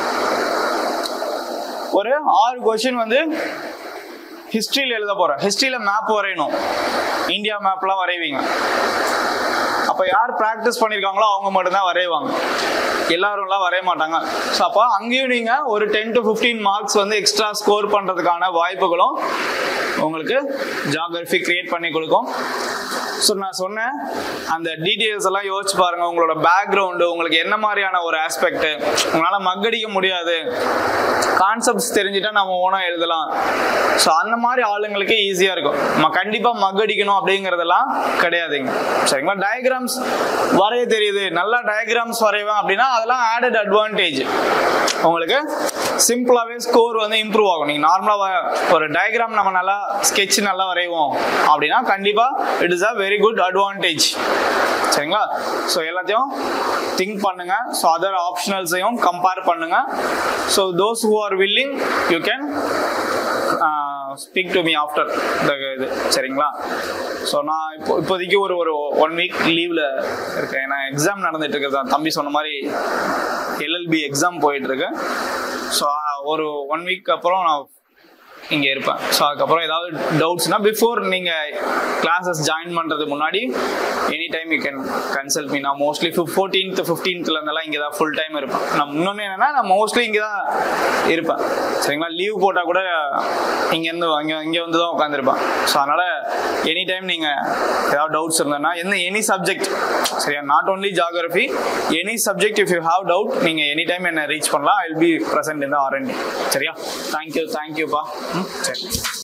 ஒரு ஆறு கொஸ்டின் வந்து ஹிஸ்டரியில் எழுத போற ஹிஸ்டரியில மேப் வரையணும் இந்தியா மேப்லாம் வரைவீங்க அப்ப யார் ப்ராக்டிஸ் பண்ணிருக்காங்களோ அவங்க மட்டும்தான் வரைவாங்க எல்லாரும்லாம் வரைய மாட்டாங்க ஸோ அப்போ அங்கேயும் நீங்க ஒரு டென் டு ஃபிஃப்டீன் மார்க்ஸ் வந்து எக்ஸ்ட்ரா ஸ்கோர் பண்றதுக்கான வாய்ப்புகளும் உங்களுக்கு ஜாகிரபி கிரியேட் பண்ணி கொடுக்கும் ஸோ நான் சொன்னேன் அந்த டீட்டெயில்ஸ் எல்லாம் யோசிச்சு பாருங்க உங்களோட பேக்ரவுண்டு உங்களுக்கு என்ன மாதிரியான ஒரு ஆஸ்பெக்ட் உங்களால மக்கடிக்க முடியாது கான்செப்ட்ஸ் தெரிஞ்சுட்டா நம்ம ஓனா எழுதலாம் ஸோ அந்த மாதிரி ஆளுங்களுக்கு ஈஸியா இருக்கும் நம்ம கண்டிப்பா மக்கடிக்கணும் அப்படிங்கறதெல்லாம் கிடையாதுங்க சரிங்களா டயக்ராம்ஸ் வரைய தெரியுது நல்லா டயக்ராம்ஸ் வரைவேன் அப்படின்னா அதெல்லாம் ஆடட் அட்வான்டேஜ் உங்களுக்கு சிம்பிளாவே ஸ்கோர் வந்து இம்ப்ரூவ் ஆகும் நீங்க நார்மலா ஒரு டயக்ராம் நம்ம நல்லா ஸ்கெட்ச் நல்லா வரைவோம் அப்படின்னா கண்டிப்பா it is a very good advantage சரிங்களா ஸோ எல்லாத்தையும் திங்க் பண்ணுங்க ஸோ அதர் ஆப்ஷனல்ஸையும் கம்பேர் பண்ணுங்க so those who are willing you can speak to me after இந்த இது சரிங்களா ஸோ நான் இப்போ இப்போதைக்கு ஒரு ஒரு ஒன் வீக் லீவில் இருக்கேன் ஏன்னா எக்ஸாம் நடந்துட்டு இருக்குது தம்பி சொன்ன மாதிரி எல்எல்பி எக்ஸாம் போயிட்டு இருக்கு ஸோ ஒரு ஒன் வீக் அப்புறம் நான் இங்கே இருப்பேன் ஸோ அதுக்கப்புறம் ஏதாவது டவுட்ஸ்னா பிஃபோர் நீங்கள் கிளாஸஸ் ஜாயின் பண்ணுறது முன்னாடி any time you can consult me நான் மோஸ்ட்லி ஃபோர்டீன்த் ஃபிஃப்டீன்த்ல இருந்தெல்லாம் இங்கே தான் ஃபுல் டைம் இருப்பேன் நான் இன்னொன்று என்னன்னா நான் மோஸ்ட்லி இங்கே தான் இருப்பேன் சரிங்களா லீவ் போட்டால் கூட இங்கேருந்து அங்கே இங்கே வந்து தான் உட்காந்துருப்பேன் ஸோ அதனால் எனி டைம் நீங்கள் ஏதாவது டவுட்ஸ் இருந்ததுன்னா என்ன எனி சப்ஜெக்ட் சரியா not only geography any subject if you have doubt நீங்கள் எனி டைம் என்ன ரீச் பண்ணலாம் ஐ வில் பி ப்ரெசென்ட் இந்த ஆர்என்டி சரியா தேங்க்யூ தேங்க்யூப்பா ம் சரி